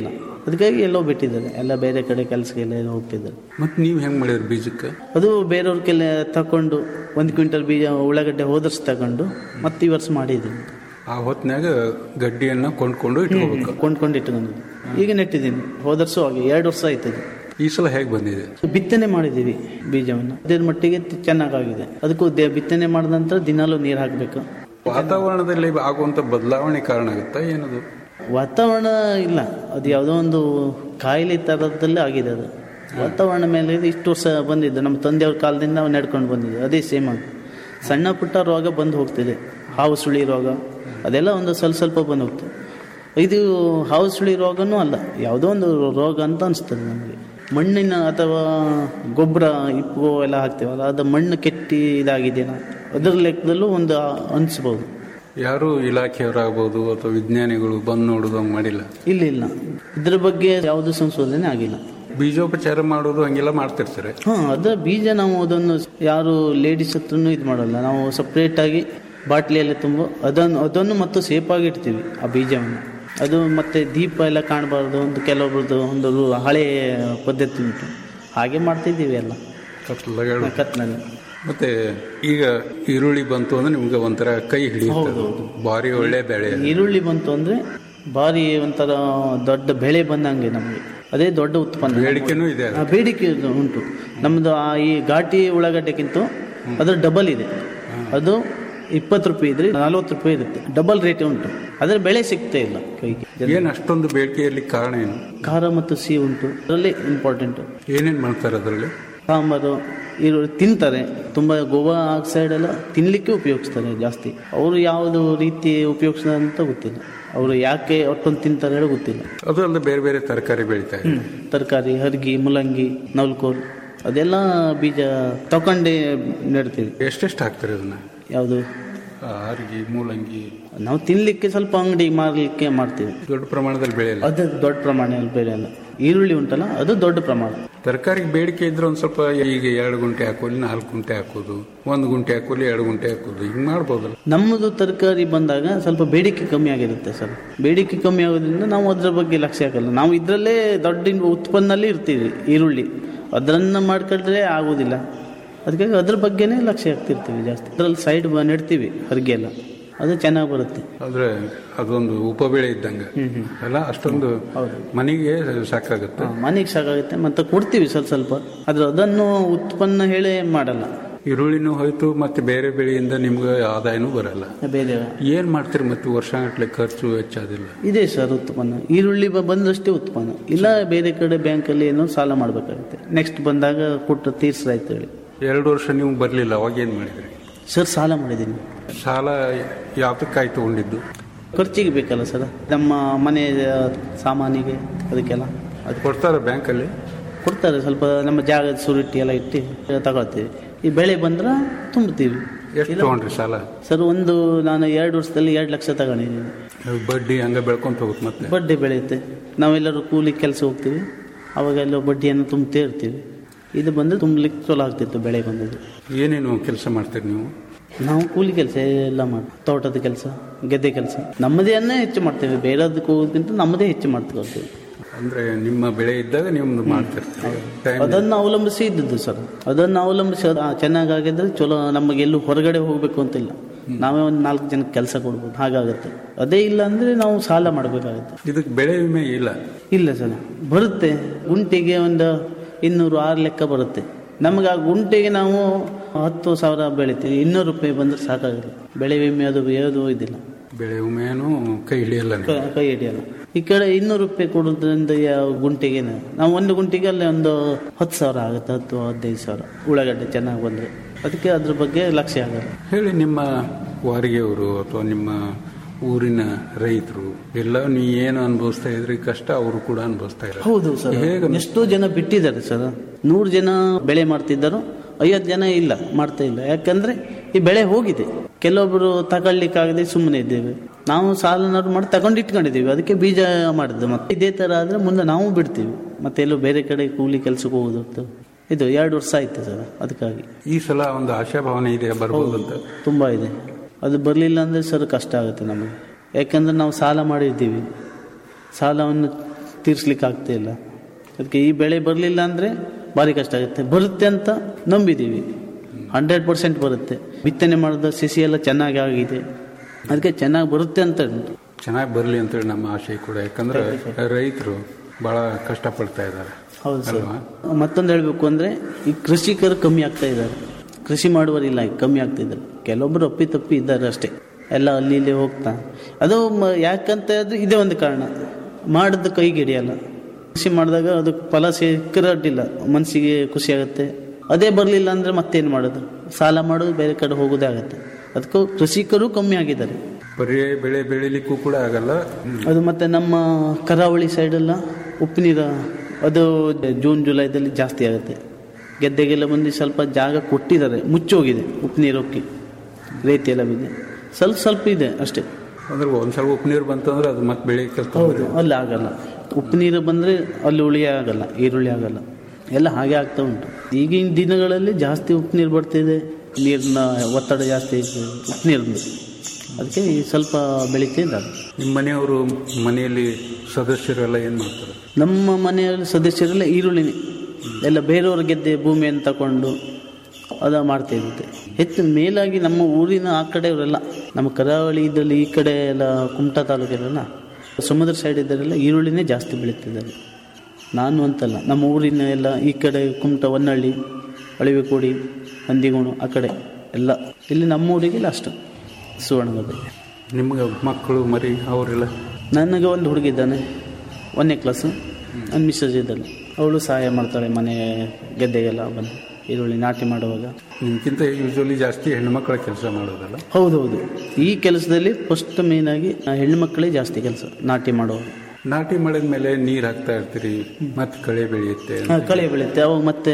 ಅದಕ್ಕಾಗಿ ಎಲ್ಲೋ ಬಿಟ್ಟಿದ್ದಾರೆ ಎಲ್ಲ ಬೇರೆ ಕಡೆ ಕೆಲಸಕ್ಕೆಲ್ಲ ಏನೋ ಹೋಗ್ತಿದ್ದಾರೆ ಮತ್ತೆ ನೀವು ಹೆಂಗ್ ಮಾಡಿದ್ರಿ ಬೀಜಕ್ಕೆ ಅದು ಬೇರೆಯವ್ರ ಕೆಲ ತಕೊಂಡು ಒಂದು ಕ್ವಿಂಟಲ್ ಬೀಜ ಉಳ್ಳಾಗಡ್ಡೆ ಹೋದರ್ಸ್ ತಗೊಂಡು ಮತ್ತೆ ಈ ವರ್ಷ ಮಾಡಿದ್ದೀನಿ ಆ ಹೊತ್ನ್ಯಾಗ ಗಡ್ಡಿಯನ್ನ ಕೊಂಡ್ಕೊಂಡು ಇಟ್ಕೋಬೇಕು ಕೊಂಡ್ಕೊಂಡು ಇಟ್ಕೊಂಡಿದ್ದು ಈಗ ನೆಟ್ಟಿದ್ದೀನಿ ಹೋದರ್ಸು ಹಾಗೆ ಎರಡು ವರ್ಷ ಆಯ್ತದೆ ಈ ಸಲ ಹೇಗೆ ಬಂದಿದೆ ಬಿತ್ತನೆ ಮಾಡಿದ್ದೀವಿ ಬೀಜವನ್ನು ಅದೇ ಮಟ್ಟಿಗೆ ತಿ- ಚೆನ್ನಾಗಾಗಿದೆ ಅದಕ್ಕೂ ದೇ- ಬಿತ್ತನೆ ಮಾಡಿದ ನಂತರ ದಿನಾಲೂ ನೀರು ಹಾಕಬೇಕು ವಾತಾವರಣದಲ್ಲಿ ಆಗುವಂತ ಬದಲಾವಣೆ ಕಾರಣ ಆಗುತ್ತಾ ಏನದು ವಾತಾವರಣ ಇಲ್ಲ ಅದು ಯಾವುದೋ ಒಂದು ಕಾಯಿಲೆ ಥರದಲ್ಲೇ ಆಗಿದೆ ಅದು ವಾತಾವರಣ ಮೇಲೆ ಇದು ಇಷ್ಟು ವರ್ಷ ಬಂದಿದ್ದು ನಮ್ಮ ತಂದೆಯವ್ರ ಕಾಲದಿಂದ ನಾವು ನಡ್ಕೊಂಡು ಬಂದಿದ್ದು ಅದೇ ಸೇಮ್ ಆಗಿ ಸಣ್ಣ ಪುಟ್ಟ ರೋಗ ಬಂದು ಹೋಗ್ತಿದೆ ಹಾವು ಸುಳಿ ರೋಗ ಅದೆಲ್ಲ ಒಂದು ಸ್ವಲ್ಪ ಸ್ವಲ್ಪ ಬಂದು ಹೋಗ್ತದೆ ಇದು ಹಾವು ಸುಳಿ ರೋಗನೂ ಅಲ್ಲ ಯಾವುದೋ ಒಂದು ರೋಗ ಅಂತ ಅನಿಸ್ತದೆ ನಮಗೆ ಮಣ್ಣಿನ ಅಥವಾ ಗೊಬ್ಬರ ಇಪ್ಪು ಎಲ್ಲ ಹಾಕ್ತೀವಲ್ಲ ಅದು ಮಣ್ಣು ಕೆಟ್ಟಿ ಇದಾಗಿದೆಯಾ ಅದರ ಲೆಕ್ಕದಲ್ಲೂ ಒಂದು ಅನಿಸ್ಬೋದು ಯಾರು ಇಲಾಖೆಯವರಾಗ್ಬೋದು ಅಥವಾ ವಿಜ್ಞಾನಿಗಳು ಬಂದು ನೋಡೋದು ಹಂಗ್ ಮಾಡಿಲ್ಲ ಇಲ್ಲ ಇಲ್ಲ ಇದ್ರ ಬಗ್ಗೆ ಯಾವುದು ಸಂಶೋಧನೆ ಆಗಿಲ್ಲ ಬೀಜೋಪಚಾರ ಮಾಡೋದು ಹಂಗೆಲ್ಲ ಮಾಡ್ತಿರ್ತಾರೆ ಹಾ ಅದ ಬೀಜ ನಾವು ಅದನ್ನು ಯಾರು ಲೇಡೀಸ್ ಹತ್ರನೂ ಇದು ಮಾಡಲ್ಲ ನಾವು ಸಪ್ರೇಟ್ ಆಗಿ ಬಾಟ್ಲಿಯಲ್ಲಿ ತುಂಬ ಅದನ್ನು ಅದನ್ನು ಮತ್ತು ಸೇಫ್ ಆಗಿ ಇಡ್ತೀವಿ ಆ ಬೀಜವನ್ನು ಅದು ಮತ್ತೆ ದೀಪ ಎಲ್ಲ ಕಾಣಬಾರ್ದು ಒಂದು ಕೆಲವೊಬ್ರದ್ದು ಒಂದು ರು- ಹಳೆ ಪದ್ಧತಿ ಉಂಟು ಹಾಗೆ ಮಾಡ್ತಿದ್ದೀವಿ ಎಲ್ಲ ಕತ್ಲಗಳು ಕತ್ನಲ್ಲಿ ಮತ್ತೆ ಈಗ ಈರುಳ್ಳಿ ಬಂತು ಅಂದ್ರೆ ನಿಮ್ಗೆ ಒಂಥರ ಕೈ ಹಿಡಿಯುತ್ತೆ ಭಾರಿ ಒಳ್ಳೆ ಬೆಳೆ ಅದು. ಈರುಳ್ಳಿ ಬಂತು ಅಂದ್ರೆ ಭಾರಿ ಒಂಥರ ದೊಡ್ಡ ಬೆಳೆ ಬಂದಂಗೆ ನಮಗೆ ಅದೇ ದೊಡ್ಡ ಉತ್ಪನ್ನ ಬೇಡಿಕೆನೂ ಇದೆ ಆ, ಬೇಡಿಕೆ ಇದು ಉಂಟು ನಮ್ಮದು ಆ ಈ ಘಾಟಿ ಉಳ್ಳಾಗಡ್ಡೆಗಿಂತ ಅದ್ರ ಡಬಲ್ ಇದೆ ಅದು ಇಪ್ಪತ್ತು ರೂಪಾಯಿ ಇದ್ರೆ ನಲ್ವತ್ತು ರೂಪಾಯಿ ಇರುತ್ತೆ ಡಬಲ್ ರೇಟ್ ಉಂಟು ಅದ್ರ ಬೆಳೆ ಸಿಗ್ತಾ ಇಲ್ಲ ಕೈಗೆ ಏನ್ ಅಷ್ಟೊಂದು ಬೇಡಿಕೆಯಲ್ಲಿ ಕಾರಣ ಏನು ಖಾರ ಮತ್ತು ಸಿಹಿ ಉಂಟು ಅದರಲ್ಲಿ ಇಂಪಾರ್ಟೆಂಟ್ ಏನೇನ್ ಮಾಡ್ತಾರೆ ಅದರಲ್ಲಿ ಸಾಂಬಾರು ಈರುಳ್ಳಿ ತಿಂತಾರೆ ತುಂಬ ಗೋವಾ ಆ ಸೈಡ್ ಎಲ್ಲ ತಿನ್ನಲಿಕ್ಕೆ ಉಪಯೋಗಿಸ್ತಾರೆ ಜಾಸ್ತಿ ಅವರು ಯಾವುದು ರೀತಿ ಉಪಯೋಗಿಸ್ತಾರೆ ಅಂತ ಗೊತ್ತಿಲ್ಲ ಅವರು ಯಾಕೆ ಒಟ್ಟೊಂದು ತಿಂತಾರೆ ಹೇಳೋ ಗೊತ್ತಿಲ್ಲ ಅದು ಅಲ್ಲದೆ ಬೇರೆ ಬೇರೆ ತರಕಾರಿ ಬೆಳಿತಾ ಇದೆ ತರಕಾರಿ ಹರ್ಗಿ ಮುಲ್ಲಂಗಿ ನವಲ್ಕೋಲ್ ಅದೆಲ್ಲ ಬೀಜ ತಕೊಂಡೇ ನೆಡ್ತೀವಿ ಎಷ್ಟೆಷ್ಟು ಹಾಕ್ತಾರೆ ಅದನ್ನ ಯಾವುದು ಆ, ಹರ್ಗಿ ಮೂಲಂಗಿ ನಾವು ತಿನ್ಲಿಕ್ಕೆ ಸ್ವಲ್ಪ ಅಂಗಡಿ ಮಾರಲಿಕ್ಕೆ ಮಾಡ್ತೀವಿ ದೊಡ್ಡ ಪ್ರಮಾಣದಲ್ಲಿ ಬೆಳೆಯಲ್ಲ ಅದು ದೊಡ್ಡ ಪ್ರಮಾಣದಲ್ಲಿ ಬೆಳೆಯಲ್ಲ ಈರುಳ್ಳಿ ಉಂಟಲ್ಲ ಅದು ದೊಡ್ಡ ಪ್ರಮಾಣ ತರಕಾರಿಗೆ ಬೇಡಿಕೆ ಇದ್ರೆ ಒಂದ್ ಸ್ವಲ್ಪ ಈಗ ಎರಡು ಗುಂಟೆ ಹಾಕೋಲಿ ನಾಲ್ಕು ಗುಂಟೆ ಹಾಕೋದು ಒಂದು ಗುಂಟೆ ಹಾಕೋಲಿ ಎರಡು ಗುಂಟೆ ಹಾಕೋದು ಹಿಂಗ್ ಮಾಡ್ಬೋದಲ್ಲ ನಮ್ಮದು ತರಕಾರಿ ಬಂದಾಗ ಸ್ವಲ್ಪ ಬೇಡಿಕೆ ಕಮ್ಮಿ ಆಗಿರುತ್ತೆ ಸರ್ ಬೇಡಿಕೆ ಕಮ್ಮಿ ಆಗೋದ್ರಿಂದ ನಾವು ಅದ್ರ ಬಗ್ಗೆ ಲಕ್ಷ್ಯ ಹಾಕಲ್ಲ ನಾವು ಇದರಲ್ಲೇ ದೊಡ್ಡ ಉತ್ಪನ್ನಲ್ಲಿ ಇರ್ತೀವಿ ಈರುಳ್ಳಿ ಅದನ್ನ ಮಾಡ್ಕೊಂಡ್ರೆ ಆಗೋದಿಲ್ಲ ಅದಕ್ಕಾಗಿ ಅದ್ರ ಬಗ್ಗೆನೇ ಲಕ್ಷ್ಯ ಹಾಕ್ತಿರ್ತೀವಿ ಜಾಸ್ತಿ ಅದ್ರಲ್ಲಿ ಸೈಡ್ ನೆಡ್ತೀವಿ ಹರ್ಗೆ ಎಲ್ಲ ಅದು ಚೆನ್ನಾಗಿ ಬರುತ್ತೆ ಅಂದ್ರೆ ಅದೊಂದು ಉಪಬೆಳೆ ಇದ್ದಂಗ ಅಲ್ಲ ಅಷ್ಟೊಂದು ಮನೆಗೆ ಸಾಕಾಗುತ್ತೆ ಮನೆಗೆ ಸಾಕಾಗುತ್ತೆ ಮತ್ತೆ ಕೊಡ್ತೀವಿ ಸ್ವಲ್ಪ ಸ್ವಲ್ಪ ಆದ್ರೆ ಅದನ್ನು ಉತ್ಪನ್ನ ಹೇಳಿ ಮಾಡಲ್ಲ ಈರುಳ್ಳಿನೂ ಹೋಯ್ತು ಮತ್ತೆ ಬೇರೆ ಬೆಳೆಯಿಂದ ನಿಮ್ಗೆ ಆದಾಯನೂ ಬರಲ್ಲ ಬೇರೆ ಏನ್ ಮಾಡ್ತೀರಿ ಮತ್ತೆ ವರ್ಷಗಟ್ಟಲೆ ಖರ್ಚು ವೆಚ್ಚ ಅದಿಲ್ಲ ಇದೆ ಸರ್ ಉತ್ಪನ್ನ ಈರುಳ್ಳಿ ಬ- ಬಂದಷ್ಟೇ ಉತ್ಪನ್ನ ಇಲ್ಲ ಬೇರೆ ಕಡೆ ಬ್ಯಾಂಕಲ್ಲಿ ಏನೋ ಸಾಲ ಮಾಡಬೇಕಾಗುತ್ತೆ ನೆಕ್ಸ್ಟ್ ಬಂದಾಗ ಕೊಟ್ಟು ತೀರ್ಸಾಯ್ತು ಹೇಳಿ ಎರಡು ವರ್ಷ ನೀವು ಬರ್ಲಿಲ್ಲ ಅವಾಗ ಏನ್ ಮಾಡಿದ್ರಿ ಸರ್ ಸಾಲ ಮಾಡಿದ್ದೀನಿ ಸಾಲ ಯಾವ್ದಕ್ಕಾಗಿ ತಗೊಂಡಿದ್ದು ಖರ್ಚಿಗೆ ಬೇಕಲ್ಲ ಸರ್ ನಮ್ಮ ಮನೆ ಸಾಮಾನಿಗೆ ಅದಕ್ಕೆಲ್ಲ ಅದು ಕೊಡ್ತಾರ ಬ್ಯಾಂಕಲ್ಲಿ ಕೊಡ್ತಾರೆ ಸ್ವಲ್ಪ ನಮ್ಮ ಜಾಗದ ಸುರುಟ್ಟಿ ಎಲ್ಲ ಇಟ್ಟು ತಗೊಳ್ತೀವಿ ಈ ಬೆಳೆ ಬಂದ್ರೆ ತುಂಬ್ತೀವಿ ಎಷ್ಟು ತಗೊಂಡ್ರಿ ಸಾಲ ಸರ್ ಒಂದು ನಾನು ಎರಡು ವರ್ಷದಲ್ಲಿ ಎರಡು ಲಕ್ಷ ತಗೊಂಡಿದ್ದೀನಿ ಬಡ್ಡಿ ಹಂಗ ಬೆಳ್ಕೊಂತ ಹೋಗುತ್ತೆ ಮತ್ತೆ ಬಡ್ಡಿ ಬೆಳೆಯುತ್ತೆ ನಾವೆಲ್ಲರೂ ಕೂಲಿ ಕೆಲಸ ಹೋಗ್ತೀವಿ ಅವಾಗೆಲ್ಲ ಬಡ್ಡಿಯನ್ನು ತುಂಬ್ತೇ ಇರ್ತೀವಿ ಇದು ಬಂದರೆ ತುಂಬಲಿಕ್ಕೆ ಚಲೋ ಆಗ್ತಿತ್ತು ಬೆಳೆ ಬಂದದ್ದು ಏನೇನು ಕೆಲಸ ಮಾಡ್ತೀರಿ ನೀವು ನಾವು ಕೂಲಿ ಕೆಲಸ ಎಲ್ಲ ಮಾಡಿ ತೋಟದ ಕೆಲಸ ಗೆದ್ದೆ ಕೆಲಸ ನಮ್ಮದೇನೇ ಹೆಚ್ಚು ಮಾಡ್ತೇವೆ ಬೇರೆದಕ್ಕೆ ಹೋಗೋದಕ್ಕಿಂತ ನಮ್ಮದೇ ಹೆಚ್ಚು ಮಾಡ್ಕೊಳ್ತೀವಿ ಅಂದ್ರೆ ನಿಮ್ಮ ಬೆಳೆ ಇದ್ದಾಗ ನಿಮ್ದು ಮಾಡ್ತಿರ್ತೀರಿ Time ಅದನ್ನು ಅವಲಂಬಿಸಿ ಇದ್ದದ್ದು ಸರ್ ಅದನ್ನು ಅವಲಂಬಿಸಿ ಅದು ಚೆನ್ನಾಗಾಗಿದ್ರೆ ಚಲೋ ನಮಗೆ ಎಲ್ಲೂ ಹೊರಗಡೆ ಹೋಗಬೇಕು ಅಂತಿಲ್ಲ ನಾವೇ ಒಂದು ನಾಲ್ಕು ಜನಕ್ಕೆ ಕೆಲಸ ಕೊಡ್ಬೋದು ಹಾಗಾಗುತ್ತೆ ಅದೇ ಇಲ್ಲ ಅಂದರೆ ನಾವು ಸಾಲ ಮಾಡಬೇಕಾಗುತ್ತೆ ಇದಕ್ಕೆ ಬೆಳೆ ವಿಮೆ ಇಲ್ಲ ಇಲ್ಲ ಸರ್ ಬರುತ್ತೆ ಗುಂಟೆಗೆ ಒಂದು ಇನ್ನೂರು ಆರು ಲೆಕ್ಕ ಬರುತ್ತೆ ನಮಗೆ ಆ ಗುಂಟೆಗೆ ನಾವು ಹತ್ತು ಸಾವಿರ ಬೆಳಿತೀವಿ ಇನ್ನೂರು ರೂಪಾಯಿ ಬಂದ್ರೆ ಸಾಕಾಗುತ್ತೆ ಬೆಳೆ ವಿಮೆ ಅದು ಯಾವುದು ಇದಿಲ್ಲ ಬೆಳೆ ವಿಮೆನೂ ಕೈ ಹಿಡಿಯಲ್ಲ ನೀವು. ಕ- ಕೈ ಹಿಡಿಯಲ್ಲ ಈ ಕಡೆ ಇನ್ನೂರು ರೂಪಾಯಿ ಕೊಡೋದ್ರಿಂದ ಯಾವ ಗುಂಟೆಗೆ ನಾವು ಒಂದು ಗುಂಟೆಗೆ ಅಲ್ಲಿ ಒಂದು ಹತ್ತು ಸಾವಿರ ಆಗುತ್ತೆ ಹತ್ತು ಹದಿನೈದು ಸಾವಿರ ಉಳ್ಳಾಗಡ್ಡೆ ಚೆನ್ನಾಗಿ ಬಂದರೆ ಅದಕ್ಕೆ ಅದ್ರ ಬಗ್ಗೆ ಲಕ್ಷ್ಯ ಆಗಲ್ಲ ಹೇಳಿ ನಿಮ್ಮ ವಾರಿಗೆಯವರು ಅಥವಾ ನಿಮ್ಮ ಊರಿನ ರೈತರು ಎಲ್ಲ ನೀ ಏನು ಅನುಭವಿಸ್ತಾ ಇದ್ರಿ ಕಷ್ಟ ಅವರು ಕೂಡ ಅನುಭವಿಸ್ತಾ ಇದ್ದಾರೆ ಹೌದು ಸರ್ ಹೇಗೆ ಎಷ್ಟೋ ಜನ ಬಿಟ್ಟಿದ್ದಾರೆ ಸರ್ ನೂರು ಜನ ಬೆಳೆ ಮಾಡ್ತಿದ್ದರು ಐವತ್ತು ಜನ ಇಲ್ಲ ಮಾಡ್ತಾ ಇಲ್ಲ ಯಾಕಂದ್ರೆ ಈ ಬೆಳೆ ಹೋಗಿದೆ ಕೆಲವೊಬ್ಬರು ತಗೊಳ್ಲಿಕ್ಕಾಗದೆ ಸುಮ್ಮನೆ ಇದ್ದೇವೆ ನಾವು ಸಾಲನಾದ್ರು ಮಾಡಿ ತಗೊಂಡು ಇಟ್ಕೊಂಡಿದ್ದೀವಿ ಅದಕ್ಕೆ ಬೀಜ ಮಾಡಿದ್ದು ಮತ್ತೆ ಇದೇ ತರ ಆದ್ರೆ ಮುಂದೆ ನಾವು ಬಿಡ್ತೀವಿ ಮತ್ತೆ ಎಲ್ಲೋ ಬೇರೆ ಕಡೆ ಕೂಲಿ ಕೆಲಸಕ್ಕೆ ಹೋಗೋದು ಅಂತ. ಇದು ಎರಡು ವರ್ಷ ಆಯ್ತು ಸರ್ ಅದಕ್ಕಾಗಿ ಈ ಸಲ ಒಂದು ಆಶಾಭಾವನೆ ಇದೆ ಬರ್ಬೋದು ಅಂತ ತುಂಬ ಇದೆ ಅದು ಬರಲಿಲ್ಲ ಅಂದರೆ ಸರ್ ಕಷ್ಟ ಆಗುತ್ತೆ ನಮಗೆ ಯಾಕಂದ್ರೆ ನಾವು ಸಾಲ ಮಾಡಿರ್ತೀವಿ ಸಾಲವನ್ನು ತೀರ್ಸ್ಲಿಕ್ಕೆ ಆಗ್ತಾ ಇಲ್ಲ ಅದಕ್ಕೆ ಈ ಬೆಳೆ ಬರಲಿಲ್ಲ ಅಂದರೆ ಭಾರಿ ಕಷ್ಟ ಆಗುತ್ತೆ ಬರುತ್ತೆ ಅಂತ ನಂಬಿದ್ದೀವಿ ಹಂಡ್ರೆಡ್ ಪರ್ಸೆಂಟ್ ಬರುತ್ತೆ ಬಿತ್ತನೆ ಮಾಡಿದ ಸಸಿ ಎಲ್ಲ ಚೆನ್ನಾಗಿ ಆಗಿದೆ ಅದಕ್ಕೆ ಚೆನ್ನಾಗಿ ಬರುತ್ತೆ ಅಂತ ಉಂಟು ಚೆನ್ನಾಗಿ ಬರಲಿ ಅಂತೇಳಿ ನಮ್ಮ ಆಶೆ ಕೂಡ ಯಾಕಂದ್ರೆ ರೈತರು ಬಹಳ ಕಷ್ಟಪಡ್ತಾ ಇದ್ದಾರೆ ಹೌದು ಸರ್ ಅಲ್ವಾ ಮತ್ತೊಂದು ಹೇಳಬೇಕು ಅಂದರೆ ಈ ಕೃಷಿಕರು ಕಮ್ಮಿ ಆಗ್ತಾ ಇದ್ದಾರೆ ಕೃಷಿ ಮಾಡುವರಿಲ್ಲ ಈಗ ಕಮ್ಮಿ ಆಗ್ತಾ ಇದ್ದಾರೆ ಕೆಲವೊಬ್ಬರು ಅಪ್ಪಿ ತಪ್ಪಿ ಇದ್ದಾರೆ ಅಷ್ಟೇ ಎಲ್ಲ ಅಲ್ಲಿ ಇಲ್ಲಿ ಹೋಗ್ತಾ ಅದು ಮ- ಯಾಕಂತ ಹೇಳಿದ್ರೆ ಇದೇ ಒಂದು ಕಾರಣ ಮಾಡಿದ ಕೈಗೆ ಹಿಡಿಯಲ್ಲ ಕೃಷಿ ಮಾಡಿದಾಗ ಅದು ಫಲ ಸಿಕ್ಕರೆ ಅಡ್ಡಿಲ್ಲ ಮನಸ್ಸಿಗೆ ಖುಷಿ ಆಗುತ್ತೆ ಅದೇ ಬರಲಿಲ್ಲ ಅಂದರೆ ಮತ್ತೇನು ಮಾಡೋದು ಸಾಲ ಮಾಡೋದು ಬೇರೆ ಕಡೆ ಹೋಗೋದೇ ಆಗುತ್ತೆ ಅದಕ್ಕೂ ಕೃಷಿಕರು ಕಮ್ಮಿ ಆಗಿದ್ದಾರೆ ಪರ್ಯಾಯ ಬೆಳೆ ಬೆಳಿಲಿಕ್ಕೂ ಕೂಡ ಆಗಲ್ಲ ಅದು ಮತ್ತೆ ನಮ್ಮ ಕರಾವಳಿ ಸೈಡೆಲ್ಲ ಉಪ್ಪು ನೀರು ಅದು ಜೂನ್ ಜುಲೈದಲ್ಲಿ ಜಾಸ್ತಿ ಆಗುತ್ತೆ ಗೆದ್ದೆಗೆಲ್ಲ ಬಂದು ಸ್ವಲ್ಪ ಜಾಗ ಕೊಟ್ಟಿದ್ದಾರೆ ಮುಚ್ಚೋಗಿದೆ ಉಪ್ಪು ನೀರು ಹೋಗಿ ರೇತಿ ಎಲ್ಲ ಬಿದ್ದೆ ಸ್ವಲ್ಪ ಸ್ವಲ್ಪ ಇದೆ ಅಷ್ಟೇ ಅಂದ್ರೆ ಒಂದ್ಸಲ ಉಪ್ಪು ನೀರು ಬಂತಂದ್ರೆ ಅದು ಮತ್ತೆ ಬೆಳೆಯಕ್ಕೆ ಹೌದು ಅಲ್ಲಿ ಆಗಲ್ಲ ಉಪ್ಪು ನೀರು ಬಂದರೆ ಅಲ್ಲಿ ಉಳಿ ಆಗಲ್ಲ ಈರುಳ್ಳಿ ಆಗಲ್ಲ ಎಲ್ಲ ಹಾಗೆ ಆಗ್ತಾ ಉಂಟು ಈಗಿನ ದಿನಗಳಲ್ಲಿ ಜಾಸ್ತಿ ಉಪ್ಪು ನೀರು ಬರ್ತಿದೆ ನೀರಿನ ಒತ್ತಡ ಜಾಸ್ತಿ ಇದೆ ಉಪ್ಪು ನೀರಿನ ಅದಕ್ಕೆ ಈ ಸ್ವಲ್ಪ ಬೆಳೀತಾ ಇದ್ದಾರೆ ನಿಮ್ಮ ಮನೆಯವರು ಮನೆಯಲ್ಲಿ ಸದಸ್ಯರೆಲ್ಲ ಏನು ಮಾಡ್ತಾರೆ ನಮ್ಮ ಮನೆಯಲ್ಲಿ ಸದಸ್ಯರೆಲ್ಲ ಈರುಳ್ಳಿನೇ ಎಲ್ಲ ಬೇರೆಯವ್ರ ಗೆದ್ದೆ ಭೂಮಿಯನ್ನು ತಗೊಂಡು ಅದ ಮಾಡ್ತಾ ಇರುತ್ತೆ ಹೆಚ್ಚು ಮೇಲಾಗಿ ನಮ್ಮ ಊರಿನ ಆ ಕಡೆಯವರೆಲ್ಲ ನಮ್ಮ ಕರಾವಳಿ ಇದರಲ್ಲಿ ಈ ಕಡೆ ಎಲ್ಲ ಕುಮಟಾ ತಾಲೂಕಿರಲ್ಲ ಸಮುದ್ರ ಸೈಡ್ ಇದ್ದರೆಲ್ಲ ಈರುಳ್ಳಿನೇ ಜಾಸ್ತಿ ಬೆಳೀತಿದ್ದಾರೆ ನಾನು ಅಂತಲ್ಲ ನಮ್ಮ ಊರಿನ ಎಲ್ಲ ಈ ಕಡೆ ಕುಮಟ ಹೊನ್ನಳ್ಳಿ ಅಳಿವೆಕೋಡಿ ಹಂದಿಗೋಣು ಆ ಕಡೆ ಎಲ್ಲ ಇಲ್ಲಿ ನಮ್ಮ ಊರಿಗೆಲ್ಲ ಅಷ್ಟು ಸುವರ್ಣಗದೆ ನಿಮ್ಗೆ ಮಕ್ಕಳು ಮರಿ ಅವರೆಲ್ಲ ನನಗೆ ಒಂದು ಹುಡುಗಿದ್ದಾನೆ ಒಂದನೇ ಕ್ಲಾಸು ನನ್ನ ಮಿಸ್ಸಸ್ ಇದ್ದಾಳೆ ಅವಳು ಸಹಾಯ ಮಾಡ್ತಾಳೆ ಮನೆ ಗೆದ್ದೆಗೆಲ್ಲ ಬಂದು ಈರುಳ್ಳಿ ನಾಟಿ ಮಾಡುವಾಗ ನಿಮ್ಗಿಂತ ಯೂಶ್ವಲಿ ಜಾಸ್ತಿ ಹೆಣ್ಮಕ್ಳ ಕೆಲಸ ಮಾಡೋದಲ್ಲ ಹೌದೌದು ಈ ಕೆಲಸದಲ್ಲಿ ಫಸ್ಟ್ ಮೇಯ್ನಾಗಿ ಹೆಣ್ಣು ಮಕ್ಕಳೇ ಜಾಸ್ತಿ ಕೆಲಸ ನಾಟಿ ಮಾಡುವಾಗ ನಾಟಿ ಮಾಡಿದ ಮೇಲೆ ನೀರು ಹಾಕ್ತಾ ಇರ್ತೀರಿ ಮತ್ತೆ ಕಳೆ ಬೆಳೆಯುತ್ತೆ ಆ, ಕಳೆ ಬೆಳೆಯುತ್ತೆ ಅವಾಗ ಮತ್ತೆ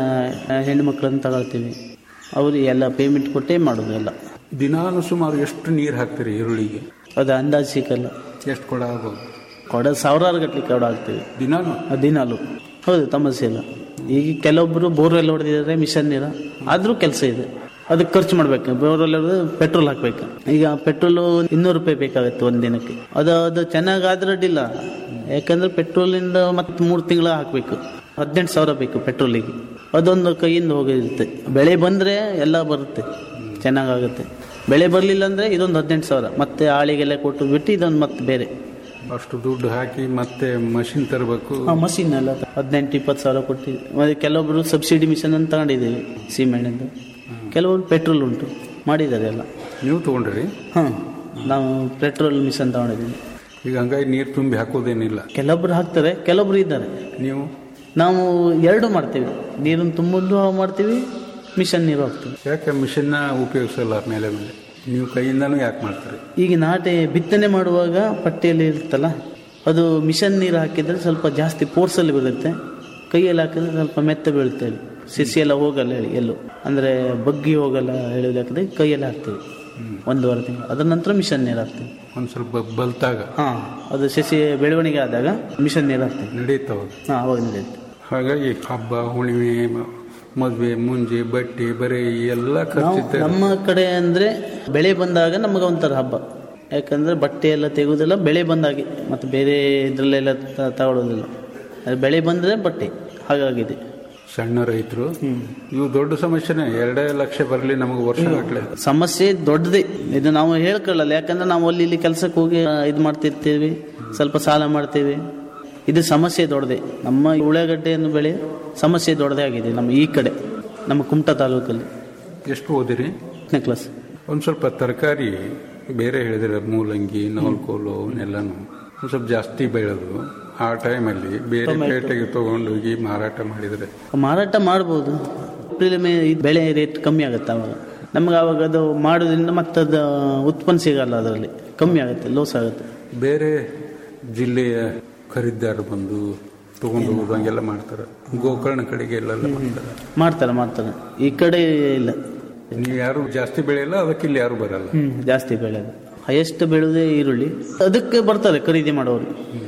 ಆ, ಹೆಣ್ಣು ಮಕ್ಕಳನ್ನು ತಗೊಳ್ತೀವಿ ಅವ್ರಿಗೆ ಎಲ್ಲ ಪೇಮೆಂಟ್ ಕೊಟ್ಟೇ ಮಾಡೋದು ಎಲ್ಲ ದಿನಾನು ಸುಮಾರು ಎಷ್ಟು ನೀರು ಹಾಕ್ತೀರಿ ಈರುಳ್ಳಿಗೆ ಅದು ಅಂದಾಜು ಸಿಕ್ಕಲ್ಲ ಎಷ್ಟು ಕೊಡ ಆಗ್ಬೋದು ಕೊಡ ಸಾವಿರಾರು ಗಟ್ಟಲೆ ಕೊಡ ಹಾಕ್ತೀವಿ ದಿನಾನು ದಿನಾಲು ಹೌದು ಸಮಸ್ಯೆ ಇಲ್ಲ ಈಗ ಕೆಲವೊಬ್ಬರು ಬೋರ್ವೆಲ್ ಹೊಡೆದಿದ್ದಾರೆ ಮಿಷನ್ ನೀರ ಆದರೂ ಕೆಲಸ ಇದೆ ಅದಕ್ಕೆ ಖರ್ಚು ಮಾಡ್ಬೇಕು ಬೋರ್ವೆಲ್ ಹೊಡೆದು ಪೆಟ್ರೋಲ್ ಹಾಕ್ಬೇಕು ಈಗ ಪೆಟ್ರೋಲು ಇನ್ನೂರು ರೂಪಾಯಿ ಬೇಕಾಗುತ್ತೆ ಒಂದು ದಿನಕ್ಕೆ ಅದು ಅದು ಚೆನ್ನಾಗಿ ಆದ್ರೆ ಅಡ್ಡಿಲ್ಲ ಯಾಕಂದ್ರೆ ಪೆಟ್ರೋಲಿಂದ ಮತ್ತೆ ಮೂರು ತಿಂಗಳ ಹಾಕಬೇಕು ಹದಿನೆಂಟು ಸಾವಿರ ಬೇಕು ಪೆಟ್ರೋಲಿಗೆ ಅದೊಂದು ಕೈಯಿಂದ ಹೋಗಿರುತ್ತೆ ಬೆಳೆ ಬಂದರೆ ಎಲ್ಲ ಬರುತ್ತೆ ಚೆನ್ನಾಗಾಗುತ್ತೆ ಬೆಳೆ ಬರಲಿಲ್ಲ ಅಂದರೆ ಇದೊಂದು ಹದಿನೆಂಟು ಸಾವಿರ ಮತ್ತೆ ಆಳಿಗೆಲ್ಲ ಕೊಟ್ಟು ಬಿಟ್ಟು ಇದೊಂದು ಮತ್ತೆ ಬೇರೆ ಅಷ್ಟು ದುಡ್ಡು ಹಾಕಿ ಮತ್ತೆ ಮಷಿನ್ ತರಬೇಕು ಆ ಮಷಿನ್ ಎಲ್ಲ ಹದಿನೆಂಟು ಇಪ್ಪತ್ತು ಸಾವಿರ ಕೊಟ್ಟು ಮತ್ತೆ ಕೆಲವೊಬ್ಬರು ಸಬ್ಸಿಡಿ ಮಿಷನ್ ಅಂತ ತಗೊಂಡಿದ್ದೀವಿ ಸೀಮೆಣ್ಣೆಂದು ಕೆಲವರು ಪೆಟ್ರೋಲ್ ಉಂಟು ಮಾಡಿದ್ದಾರೆ ಎಲ್ಲ ನೀವು ತಗೊಂಡ್ರಿ ಹಾಂ ನಾವು ಪೆಟ್ರೋಲ್ ಮಿಷನ್ ತಗೊಂಡಿದ್ದೀವಿ ಈಗ ಹಂಗಾಗಿ ನೀರು ತುಂಬಿ ಹಾಕೋದೇನಿಲ್ಲ ಕೆಲವೊಬ್ರು ಹಾಕ್ತಾರೆ ಕೆಲವೊಬ್ರು ಇದ್ದಾರೆ ನೀವು ನಾವು ಎರಡು ಮಾಡ್ತೀವಿ ನೀರನ್ನು ತುಂಬೋದು ಮಾಡ್ತೀವಿ ಮಿಷನ್ ನೀರು ಹಾಕ್ತೀವಿ ಯಾಕೆ ಮಿಷನ್ನ ಉಪಯೋಗಿಸಲ್ಲ ಮೇಲೆ ಮೇಲೆ ನೀವು ಕೈಯಿಂದನೂ ಯಾಕೆ ಮಾಡ್ತೀರಿ ಈಗ ನಾಟಿ ಬಿತ್ತನೆ ಮಾಡುವಾಗ ಪಟ್ಟಿಯಲ್ಲಿ ಇರುತ್ತಲ್ಲ ಅದು ಮಿಷನ್ ನೀರು ಹಾಕಿದರೆ ಸ್ವಲ್ಪ ಜಾಸ್ತಿ ಫೋರ್ಸಲ್ಲಿ ಬೀಳುತ್ತೆ ಕೈಯಲ್ಲಿ ಹಾಕಿದ್ರೆ ಸ್ವಲ್ಪ ಮೆತ್ತ ಬೀಳುತ್ತೆ ಹೇಳಿ ಸಿಸಿ ಎಲ್ಲ ಹೋಗಲ್ಲ ಹೇಳಿ ಎಲ್ಲೂ ಅಂದರೆ ಬಗ್ಗಿ ಹೋಗಲ್ಲ ಹೇಳಿ ಹಾಕಿದ್ರೆ ಕೈಯಲ್ಲಿ ಹಾಕ್ತೀವಿ ಒಂದೂವರೆ ತಿಂಗಳು ಅದರ ನಂತರ ಮಿಷನ್ ನೀರು ಹಾಕ್ತೀವಿ ಒಂದು ಸ್ವಲ್ಪ ಬಲ್ತಾಗ ಹಾಂ ಅದು ಸಸಿ ಬೆಳವಣಿಗೆ ಆದಾಗ ಮಿಷನ್ ನೀರು ಹಾಕ್ತೀವಿ ನಡೀತಾವ ಹಾಂ ಅವಾಗ ನಡೆಯುತ್ತೆ ಹಾಗಾಗಿ ಹಬ್ಬ ಹುಣ್ಣಿಮೆ ಮ- ಮದ್ವೆ ಮುಂಜಿ ಬಟ್ಟೆ ಬರೆ ಈ ಎಲ್ಲ ನಾವು ಖರ್ಚಿದ್ದ ನಮ್ಮ ಕಡೆ ಅಂದರೆ ಬೆಳೆ ಬಂದಾಗ ನಮಗೆ ಒಂಥರ ಹಬ್ಬ ಯಾಕಂದರೆ ಬಟ್ಟೆ ಎಲ್ಲ ತೆಗೆಯೋದಿಲ್ಲ ಬೆಳೆ ಬಂದಾಗೆ ಮತ್ತು ಬೇರೆ ಇದರಲ್ಲೆಲ್ಲ ತ- ತಗೊಳ್ಳೋದಿಲ್ಲ ಅದು ಬೆಳೆ ಬಂದರೆ ಬಟ್ಟೆ ಹಾಗಾಗಿದೆ ಸಣ್ಣ ರೈತರು ಇವು ದೊಡ್ಡ ಸಮಸ್ಯೆನೇ ಎರಡೇ ಲಕ್ಷ ಬರಲಿ ನಮಗೆ ವರ್ಷ ಗಟ್ಟಲೆ ಸಮಸ್ಯೆ ದೊಡ್ಡದೇ ಇದು ನಾವು ಹೇಳ್ಕೊಳ್ಳಲ್ಲ ಯಾಕಂದ್ರೆ ನಾವು ಅಲ್ಲಿ ಇಲ್ಲಿ ಕೆಲಸಕ್ಕೆ ಹೋಗಿ ಇದು ಮಾಡ್ತಿರ್ತೀವಿ ಸ್ವಲ್ಪ ಸಾಲ ಮಾಡ್ತೀವಿ ಇದು ಸಮಸ್ಯೆ ದೊಡ್ಡದೆ ನಮ್ಮ ಉಳ್ಳಾಗಡ್ಡೆಯನ್ನು ಬೆಳೆ ಸಮಸ್ಯೆ ದೊಡ್ಡದೇ ಆಗಿದೆ ನಮ್ಮ ಈ ಕಡೆ ನಮ್ಮ ಕುಮಟಾ ತಾಲೂಕಲ್ಲಿ ಎಷ್ಟು ಓದಿರಿ ಹತ್ತನೇ ಕ್ಲಾಸ್ ಒಂದು ಸ್ವಲ್ಪ ತರಕಾರಿ ಬೇರೆ ಹೇಳಿದ್ರೆ ಮೂಲಂಗಿ ನವಲ್ಕೋಲು ಅವನ್ನೆಲ್ಲನು ಒಂದು ಸ್ವಲ್ಪ ಜಾಸ್ತಿ ಬೆಳೆದು ಆ ಟೈಮಲ್ಲಿ ಬೇರೆ ಟೊಮೆಟೊ. ಪೇಟೆಗೆ ತಗೊಂಡು ಹೋಗಿ ಮಾರಾಟ ಮಾಡಿದರೆ ಮಾರಾಟ ಮಾಡ್ಬೋದು ಏಪ್ರಿಲ್ ಮೇ ಈ ಬೆಳೆ ರೇಟ್ ಕಮ್ಮಿ ಆಗುತ್ತೆ ಅವಾಗ ನಮ್ಗೆ ಅವಾಗ ಅದು ಮಾಡೋದ್ರಿಂದ ಮತ್ತೆ ಅದು ಉತ್ಪನ್ನ ಸಿಗಲ್ಲ ಅದರಲ್ಲಿ ಕಮ್ಮಿ ಆಗುತ್ತೆ ಲಾಸ್ ಆಗುತ್ತೆ ಬೇರೆ ಜಿಲ್ಲೆಯ ಖರೀದಿದಾರರು ಬಂದು ತಗೊಂಡು ಹೋಗೋದು ಹಂಗೆಲ್ಲ ಮಾಡ್ತಾರೆ ಗೋಕರ್ಣ ಕಡೆಗೆ ಎಲ್ಲೆಲ್ಲ ಮಾಡ್ತಾರೆ ಮಾಡ್ತಾರೆ ಮಾಡ್ತಾರೆ ಈ ಕಡೆ ಇಲ್ಲ ನೀವು ಯಾರು ಜಾಸ್ತಿ ಬೆಳೆಯಲ್ಲ ಅದಕ್ಕೆ ಇಲ್ಲಿ ಯಾರು ಬರಲ್ಲ ಹ್ಮ್ ಜಾಸ್ತಿ ಬೆಳೆಯೋದು ಹೈಯೆಸ್ಟ್ ಬೆಳೆಯೋದೇ ಈರುಳ್ಳಿ ಅದಕ್ಕೆ ಬರ್ತಾರೆ ಖರೀದಿ ಮಾಡೋರು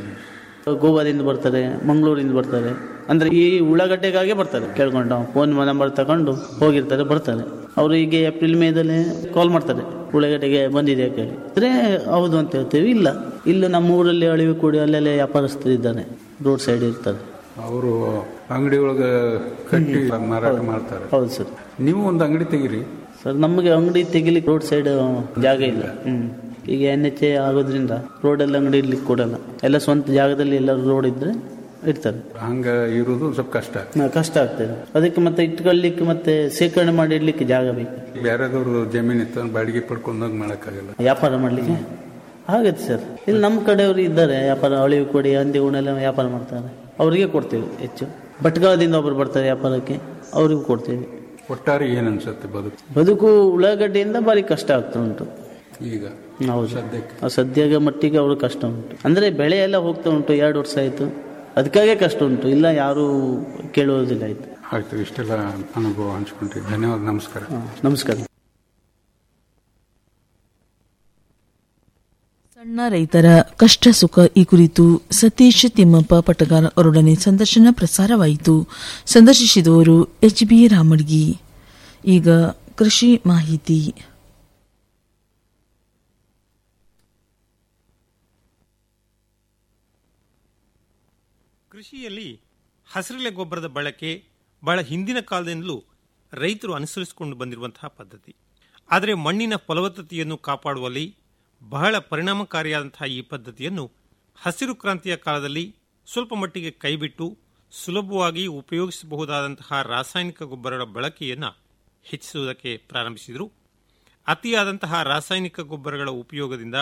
ಗೋವಾದಿಂದ ಬರ್ತಾರೆ ಮಂಗಳೂರಿಂದ ಬರ್ತಾರೆ ಅಂದ್ರೆ ಈ ಉಳ್ಳಾಗಡ್ಡೆಗಾಗೆ ಬರ್ತಾರೆ ಕೇಳ್ಕೊಂಡು ಫೋನ್ ನಂಬರ್ ತಗೊಂಡು ಹೋಗಿರ್ತಾರೆ ಬರ್ತಾರೆ ಅವರು ಈಗ ಏಪ್ರಿಲ್ ಮೇದಲ್ಲಿ ಕಾಲ್ ಮಾಡ್ತಾರೆ ಉಳ್ಳಾಗಡ್ಡೆಗೆ ಬಂದಿದೆ ಕೇಳಿ ಅಂದ್ರೆ ಹೌದು ಅಂತ ಹೇಳ್ತೇವೆ ಇಲ್ಲ ಇಲ್ಲ ನಮ್ಮ ಊರಲ್ಲಿ ಅಳಿವೆ ಕೂಡಿ ಅಲ್ಲೆಲ್ಲ ವ್ಯಾಪಾರಸ್ಥರು ಇದ್ದಾರೆ ರೋಡ್ ಸೈಡ್ ಇರ್ತಾರೆ ಅವರು ಅಂಗಡಿ ಒಳಗೆ ಕಟ್ಟಿ ಮಾರಾಟ ಮಾಡ್ತಾರೆ ಹೌದು ಸರ್ ನೀವು ಒಂದು ಅಂಗಡಿ ತೆಗೀರಿ ಸರ್ ನಮಗೆ ಅಂಗಡಿ ತೆಗಿಲಿಕ್ಕೆ ರೋಡ್ ಸೈಡ್ ಜಾಗ ಇಲ್ಲ ಹ್ಮ್ ಈಗ ಎನ್ ಎಚ್ ಎ ಆಗೋದ್ರಿಂದ ರೋಡಲ್ಲಿ ಅಂಗಡಿ ಇಡ್ಲಿಕ್ಕೆ ಕೊಡಲ್ಲ ಎಲ್ಲ ಸ್ವಂತ ಜಾಗದಲ್ಲಿ ಎಲ್ಲ ರೋಡ್ ಇದ್ರೆ ಇಡ್ತಾರೆ ಹಂಗ ಇರೋದು ಸ್ವಲ್ಪ ಕಷ್ಟ ಹಾ, ಕಷ್ಟ ಆಗ್ತದೆ ಅದಕ್ಕೆ ಮತ್ತೆ ಇಟ್ಕೊಳ್ಳಿಕ್ಕೆ ಮತ್ತೆ ಶೇಖರಣೆ ಮಾಡಿ ಇಡ್ಲಿಕ್ಕೆ ಜಾಗ ಬೇಕು ಬೇರೆದವ್ರು ಜಮೀನ್ ಇತ್ತು ಅಂದ್ರೆ ಬಾಡಿಗೆ ಪಡ್ಕೊಂಡಾಗ ಮಾಡಕ್ಕಾಗಲ್ಲ ವ್ಯಾಪಾರ ಮಾಡ್ಲಿಕ್ಕೆ ಆಗತ್ತೆ ಸರ್ ಇಲ್ಲಿ ನಮ್ಮ ಕಡೆಯವರು ಇದ್ದಾರೆ ವ್ಯಾಪಾರ ಅಳಿವು ಕೊಡಿ ಹಂದಿ ಉಣೆಲ್ಲ ವ್ಯಾಪಾರ ಮಾಡ್ತಾರೆ ಅವರಿಗೆ ಕೊಡ್ತೇವೆ ಹೆಚ್ಚು ಭಟ್ಕಳದಿಂದ ಒಬ್ರು ಬರ್ತಾರೆ ವ್ಯಾಪಾರಕ್ಕೆ ಅವರಿಗೂ ಕೊಡ್ತೇವೆ ಒಟ್ಟಾರೆ ಏನ್ ಅನ್ಸುತ್ತೆ ಬದುಕು ಬದುಕು ಉಳ್ಳಾಗಡ್ಡೆಯಿಂದ ಭಾರಿ ಕಷ್ಟ ಆಗ್ತಾ ಉಂಟು ಈಗ ಹೌದು ಸದ್ಯಕ್ಕೆ ಆ ಸದ್ಯದ ಮಟ್ಟಿಗೆ ಅವರು ಕಷ್ಟ ಉಂಟು ಅಂದ್ರೆ ಬೆಳೆ ಎಲ್ಲ ಹೋಗ್ತಾ ಉಂಟು ಎರಡು ವರ್ಷ ಆಯ್ತು ಅದಕ್ಕಾಗೆ ಕಷ್ಟ ಉಂಟು ಇಲ್ಲ ಯಾರು ಕೇಳುವುದಿಲ್ಲ ಆಯ್ತು ಆಯ್ತು ಇಷ್ಟೆಲ್ಲ ಅನುಭವ ಹಂಚ್ಕೊಂಡ್ರಿ ಧನ್ಯವಾದ ನಮಸ್ಕಾರ ನಮಸ್ಕಾರ ಸಣ್ಣ ರೈತರ ಕಷ್ಟ ಸುಖ ಈ ಕುರಿತು ಸತೀಶ್ ತಿಮ್ಮಪ್ಪ ಪಟಗಾರ ಅವರೊಡನೆ ಸಂದರ್ಶನ ಪ್ರಸಾರವಾಯಿತು ಸಂದರ್ಶಿಸಿದವರು ಎಚ್ ಬಿ ರಾಮಡ್ಗಿ ಈಗ ಕೃಷಿ ಮಾಹಿತಿ ಕೃಷಿಯಲ್ಲಿ ಹಸಿರೆಲೆ ಗೊಬ್ಬರದ ಬಳಕೆ ಬಹಳ ಹಿಂದಿನ ಕಾಲದಿಂದಲೂ ರೈತರು ಅನುಸರಿಸಿಕೊಂಡು ಬಂದಿರುವಂತಹ ಪದ್ಧತಿ ಆದರೆ ಮಣ್ಣಿನ ಫಲವತ್ತತೆಯನ್ನು ಕಾಪಾಡುವಲ್ಲಿ ಬಹಳ ಪರಿಣಾಮಕಾರಿಯಾದಂತಹ ಈ ಪದ್ಧತಿಯನ್ನು ಹಸಿರು ಕ್ರಾಂತಿಯ ಕಾಲದಲ್ಲಿ ಸ್ವಲ್ಪ ಮಟ್ಟಿಗೆ ಕೈಬಿಟ್ಟು ಸುಲಭವಾಗಿ ಉಪಯೋಗಿಸಬಹುದಾದಂತಹ ರಾಸಾಯನಿಕ ಗೊಬ್ಬರಗಳ ಬಳಕೆಯನ್ನು ಹೆಚ್ಚಿಸುವುದಕ್ಕೆ ಪ್ರಾರಂಭಿಸಿದರು ಅತಿಯಾದಂತಹ ರಾಸಾಯನಿಕ ಗೊಬ್ಬರಗಳ ಉಪಯೋಗದಿಂದ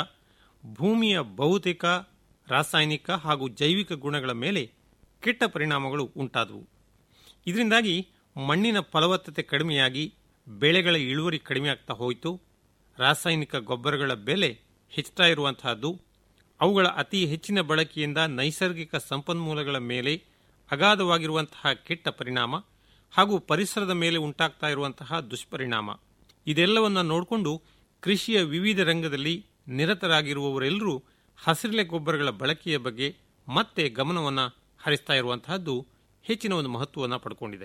ಭೂಮಿಯ ಬಹುತೇಕ ರಾಸಾಯನಿಕ ಹಾಗೂ ಜೈವಿಕ ಗುಣಗಳ ಮೇಲೆ ಕೆಟ್ಟ ಪರಿಣಾಮಗಳು ಉಂಟಾದವು ಇದರಿಂದಾಗಿ ಮಣ್ಣಿನ ಫಲವತ್ತತೆ ಕಡಿಮೆಯಾಗಿ ಬೆಳೆಗಳ ಇಳುವರಿ ಕಡಿಮೆಯಾಗ್ತಾ ಹೋಯಿತು ರಾಸಾಯನಿಕ ಗೊಬ್ಬರಗಳ ಬೆಲೆ ಹೆಚ್ಚುತ್ತಾ ಇರುವಂತಹದ್ದು ಅವುಗಳ ಅತಿ ಹೆಚ್ಚಿನ ಬಳಕೆಯಿಂದ ನೈಸರ್ಗಿಕ ಸಂಪನ್ಮೂಲಗಳ ಮೇಲೆ ಅಗಾಧವಾಗಿರುವಂತಹ ಕೆಟ್ಟ ಪರಿಣಾಮ ಹಾಗೂ ಪರಿಸರದ ಮೇಲೆ ಉಂಟಾಗ್ತಾ ಇರುವಂತಹ ದುಷ್ಪರಿಣಾಮ ಇದೆಲ್ಲವನ್ನ ನೋಡಿಕೊಂಡು ಕೃಷಿಯ ವಿವಿಧ ರಂಗದಲ್ಲಿ ನಿರತರಾಗಿರುವವರೆಲ್ಲರೂ ಹಸಿರೆಲೆ ಗೊಬ್ಬರಗಳ ಬಳಕೆಯ ಬಗ್ಗೆ ಮತ್ತೆ ಗಮನವನ್ನು ಹರಿಸ್ತಾ ಇರುವಂತಹದ್ದು ಹೆಚ್ಚಿನ ಒಂದು ಮಹತ್ವವನ್ನು ಪಡ್ಕೊಂಡಿದೆ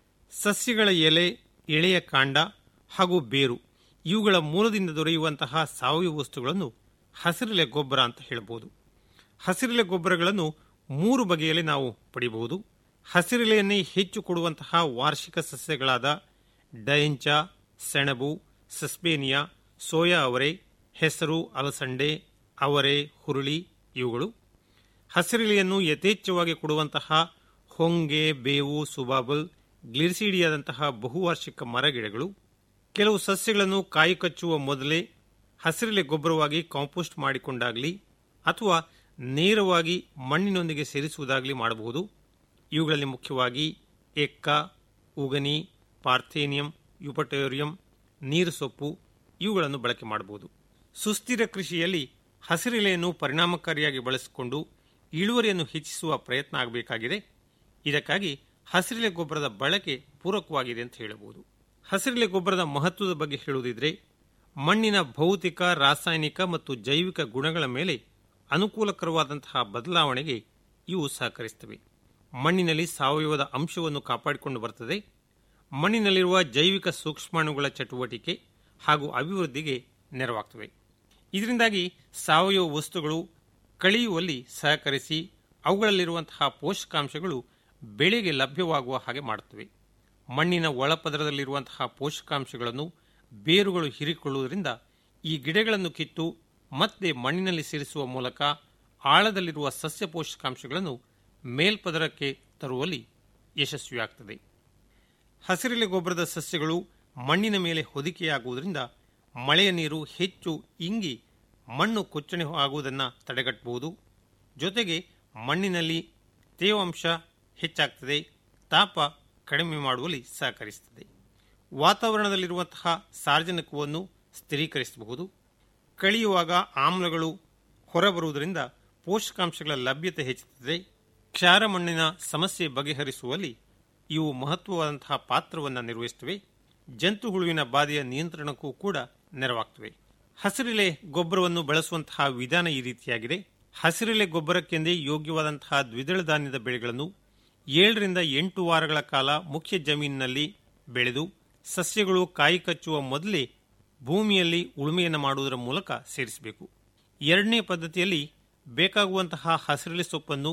ಸಸ್ಯಗಳ ಎಲೆ ಎಳೆಯ ಕಾಂಡ ಹಾಗೂ ಬೇರು ಇವುಗಳ ಮೂಲದಿಂದ ದೊರೆಯುವಂತಹ ಸಾವಯವ ವಸ್ತುಗಳನ್ನು ಹಸಿರೆಲೆ ಗೊಬ್ಬರ ಅಂತ ಹೇಳಬಹುದು ಹಸಿರೆಲೆ ಗೊಬ್ಬರಗಳನ್ನು ಮೂರು ಬಗೆಯಲ್ಲಿ ನಾವು ಪಡೆಯಬಹುದು ಹಸಿರೆಲೆಯನ್ನೇ ಹೆಚ್ಚು ಕೊಡುವಂತಹ ವಾರ್ಷಿಕ ಸಸ್ಯಗಳಾದ ಡಯಂಚ ಸೆಣಬು ಸಸ್ಪೇನಿಯಾ ಸೋಯಾ ಅವರೆ ಹೆಸರು ಅಲಸಂಡೆ ಅವರೆ ಹುರುಳಿ ಇವುಗಳು ಹಸಿರೆಲೆಯನ್ನು ಯಥೇಚ್ಛವಾಗಿ ಕೊಡುವಂತಹ ಹೊಂಗೆ ಬೇವು ಸುಬಾಬಲ್ ಗ್ಲಿರ್ಸಿಡಿಯಾದಂತಹ ಬಹುವಾರ್ಷಿಕ ಮರಗಿಡಗಳು ಕೆಲವು ಸಸ್ಯಗಳನ್ನು ಕಾಯಿ ಕಚ್ಚುವ ಮೊದಲೇ ಹಸಿರೆಲೆ ಗೊಬ್ಬರವಾಗಿ ಕಾಂಪೋಸ್ಟ್ ಮಾಡಿಕೊಂಡಾಗಲಿ ಅಥವಾ ನೇರವಾಗಿ ಮಣ್ಣಿನೊಂದಿಗೆ ಸೇರಿಸುವುದಾಗಲಿ ಮಾಡಬಹುದು ಇವುಗಳಲ್ಲಿ ಮುಖ್ಯವಾಗಿ ಎಕ್ಕ ಉಗನಿ ಪಾರ್ಥೇನಿಯಂ ಯುಪಟೋರಿಯಂ ನೀರು ಸೊಪ್ಪು ಇವುಗಳನ್ನು ಬಳಕೆ ಮಾಡಬಹುದು ಸುಸ್ಥಿರ ಕೃಷಿಯಲ್ಲಿ ಹಸಿರೆಲೆಯನ್ನು ಪರಿಣಾಮಕಾರಿಯಾಗಿ ಬಳಸಿಕೊಂಡು ಇಳುವರಿಯನ್ನು ಹೆಚ್ಚಿಸುವ ಪ್ರಯತ್ನ ಆಗಬೇಕಾಗಿದೆ ಇದಕ್ಕಾಗಿ ಹಸಿರೆಲೆ ಗೊಬ್ಬರದ ಬಳಕೆ ಪೂರಕವಾಗಿದೆ ಅಂತ ಹೇಳಬಹುದು ಹಸಿರೆಲೆ ಗೊಬ್ಬರದ ಮಹತ್ವದ ಬಗ್ಗೆ ಹೇಳುವುದಿದ್ರೆ ಮಣ್ಣಿನ ಭೌತಿಕ ರಾಸಾಯನಿಕ ಮತ್ತು ಜೈವಿಕ ಗುಣಗಳ ಮೇಲೆ ಅನುಕೂಲಕರವಾದಂತಹ ಬದಲಾವಣೆಗೆ ಇವು ಸಹಕರಿಸುತ್ತವೆ ಮಣ್ಣಿನಲ್ಲಿ ಸಾವಯವದ ಅಂಶವನ್ನು ಕಾಪಾಡಿಕೊಂಡು ಬರುತ್ತದೆ ಮಣ್ಣಿನಲ್ಲಿರುವ ಜೈವಿಕ ಸೂಕ್ಷ್ಮಾಣುಗಳ ಚಟುವಟಿಕೆ ಹಾಗೂ ಅಭಿವೃದ್ಧಿಗೆ ನೆರವಾಗ್ತವೆ ಇದರಿಂದಾಗಿ ಸಾವಯವ ವಸ್ತುಗಳು ಕಳೆಯುವಲ್ಲಿ ಸಹಕರಿಸಿ ಅವುಗಳಲ್ಲಿರುವಂತಹ ಪೋಷಕಾಂಶಗಳು ಬೆಳೆಗೆ ಲಭ್ಯವಾಗುವ ಹಾಗೆ ಮಾಡುತ್ತವೆ ಮಣ್ಣಿನ ಒಳಪದರದಲ್ಲಿರುವಂತಹ ಪೋಷಕಾಂಶಗಳನ್ನು ಬೇರುಗಳು ಹೀರಿಕೊಳ್ಳುವುದರಿಂದ ಈ ಗಿಡಗಳನ್ನು ಕಿತ್ತು ಮತ್ತೆ ಮಣ್ಣಿನಲ್ಲಿ ಸೇರಿಸುವ ಮೂಲಕ ಆಳದಲ್ಲಿರುವ ಸಸ್ಯ ಪೋಷಕಾಂಶಗಳನ್ನು ಮೇಲ್ಪದರಕ್ಕೆ ತರುವಲ್ಲಿ ಯಶಸ್ವಿಯಾಗ್ತದೆ ಹಸಿರೆಲೆ ಗೊಬ್ಬರದ ಸಸ್ಯಗಳು ಮಣ್ಣಿನ ಮೇಲೆ ಹೊದಿಕೆಯಾಗುವುದರಿಂದ ಮಳೆಯ ನೀರು ಹೆಚ್ಚು ಇಂಗಿ ಮಣ್ಣು ಕೊಚ್ಚಣೆ ಆಗುವುದನ್ನು ತಡೆಗಟ್ಟಬಹುದು ಜೊತೆಗೆ ಮಣ್ಣಿನಲ್ಲಿ ತೇವಾಂಶ ಹೆಚ್ಚಾಗ್ತದೆ ತಾಪ ಕಡಿಮೆ ಮಾಡುವಲ್ಲಿ ಸಹಕರಿಸುತ್ತದೆ ವಾತಾವರಣದಲ್ಲಿರುವಂತಹ ಸಾರ್ವಜನಿಕವನ್ನು ಸ್ಥಿರೀಕರಿಸಬಹುದು ಕಳೆಯುವಾಗ ಆಮ್ಲಗಳು ಹೊರಬರುವುದರಿಂದ ಪೋಷಕಾಂಶಗಳ ಲಭ್ಯತೆ ಹೆಚ್ಚುತ್ತದೆ ಕ್ಷಾರ ಮಣ್ಣಿನ ಸಮಸ್ಯೆ ಬಗೆಹರಿಸುವಲ್ಲಿ ಇವು ಮಹತ್ವವಾದಂತಹ ಪಾತ್ರವನ್ನು ನಿರ್ವಹಿಸುತ್ತವೆ ಜಂತು ಹುಳುವಿನ ಬಾಧೆಯ ನಿಯಂತ್ರಣಕ್ಕೂ ಕೂಡ ನೆರವಾಗ್ತವೆ ಹಸಿರೆಲೆ ಗೊಬ್ಬರವನ್ನು ಬಳಸುವಂತಹ ವಿಧಾನ ಈ ರೀತಿಯಾಗಿದೆ ಹಸಿರೆಲೆ ಗೊಬ್ಬರಕ್ಕೆಂದೇ ಯೋಗ್ಯವಾದಂತಹ ದ್ವಿದಳ ಧಾನ್ಯದ ಬೆಳೆಗಳನ್ನು ಏಳರಿಂದ ಎಂಟು ವಾರಗಳ ಕಾಲ ಮುಖ್ಯ ಜಮೀನಿನಲ್ಲಿ ಬೆಳೆದು ಸಸ್ಯಗಳು ಕಾಯಿ ಕಚ್ಚುವ ಮೊದಲೇ ಭೂಮಿಯಲ್ಲಿ ಉಳುಮೆಯನ್ನು ಮಾಡುವುದರ ಮೂಲಕ ಸೇರಿಸಬೇಕು ಎರಡನೇ ಪದ್ಧತಿಯಲ್ಲಿ ಬೇಕಾಗುವಂತಹ ಹಸಿರೆಲೆ ಸೊಪ್ಪನ್ನು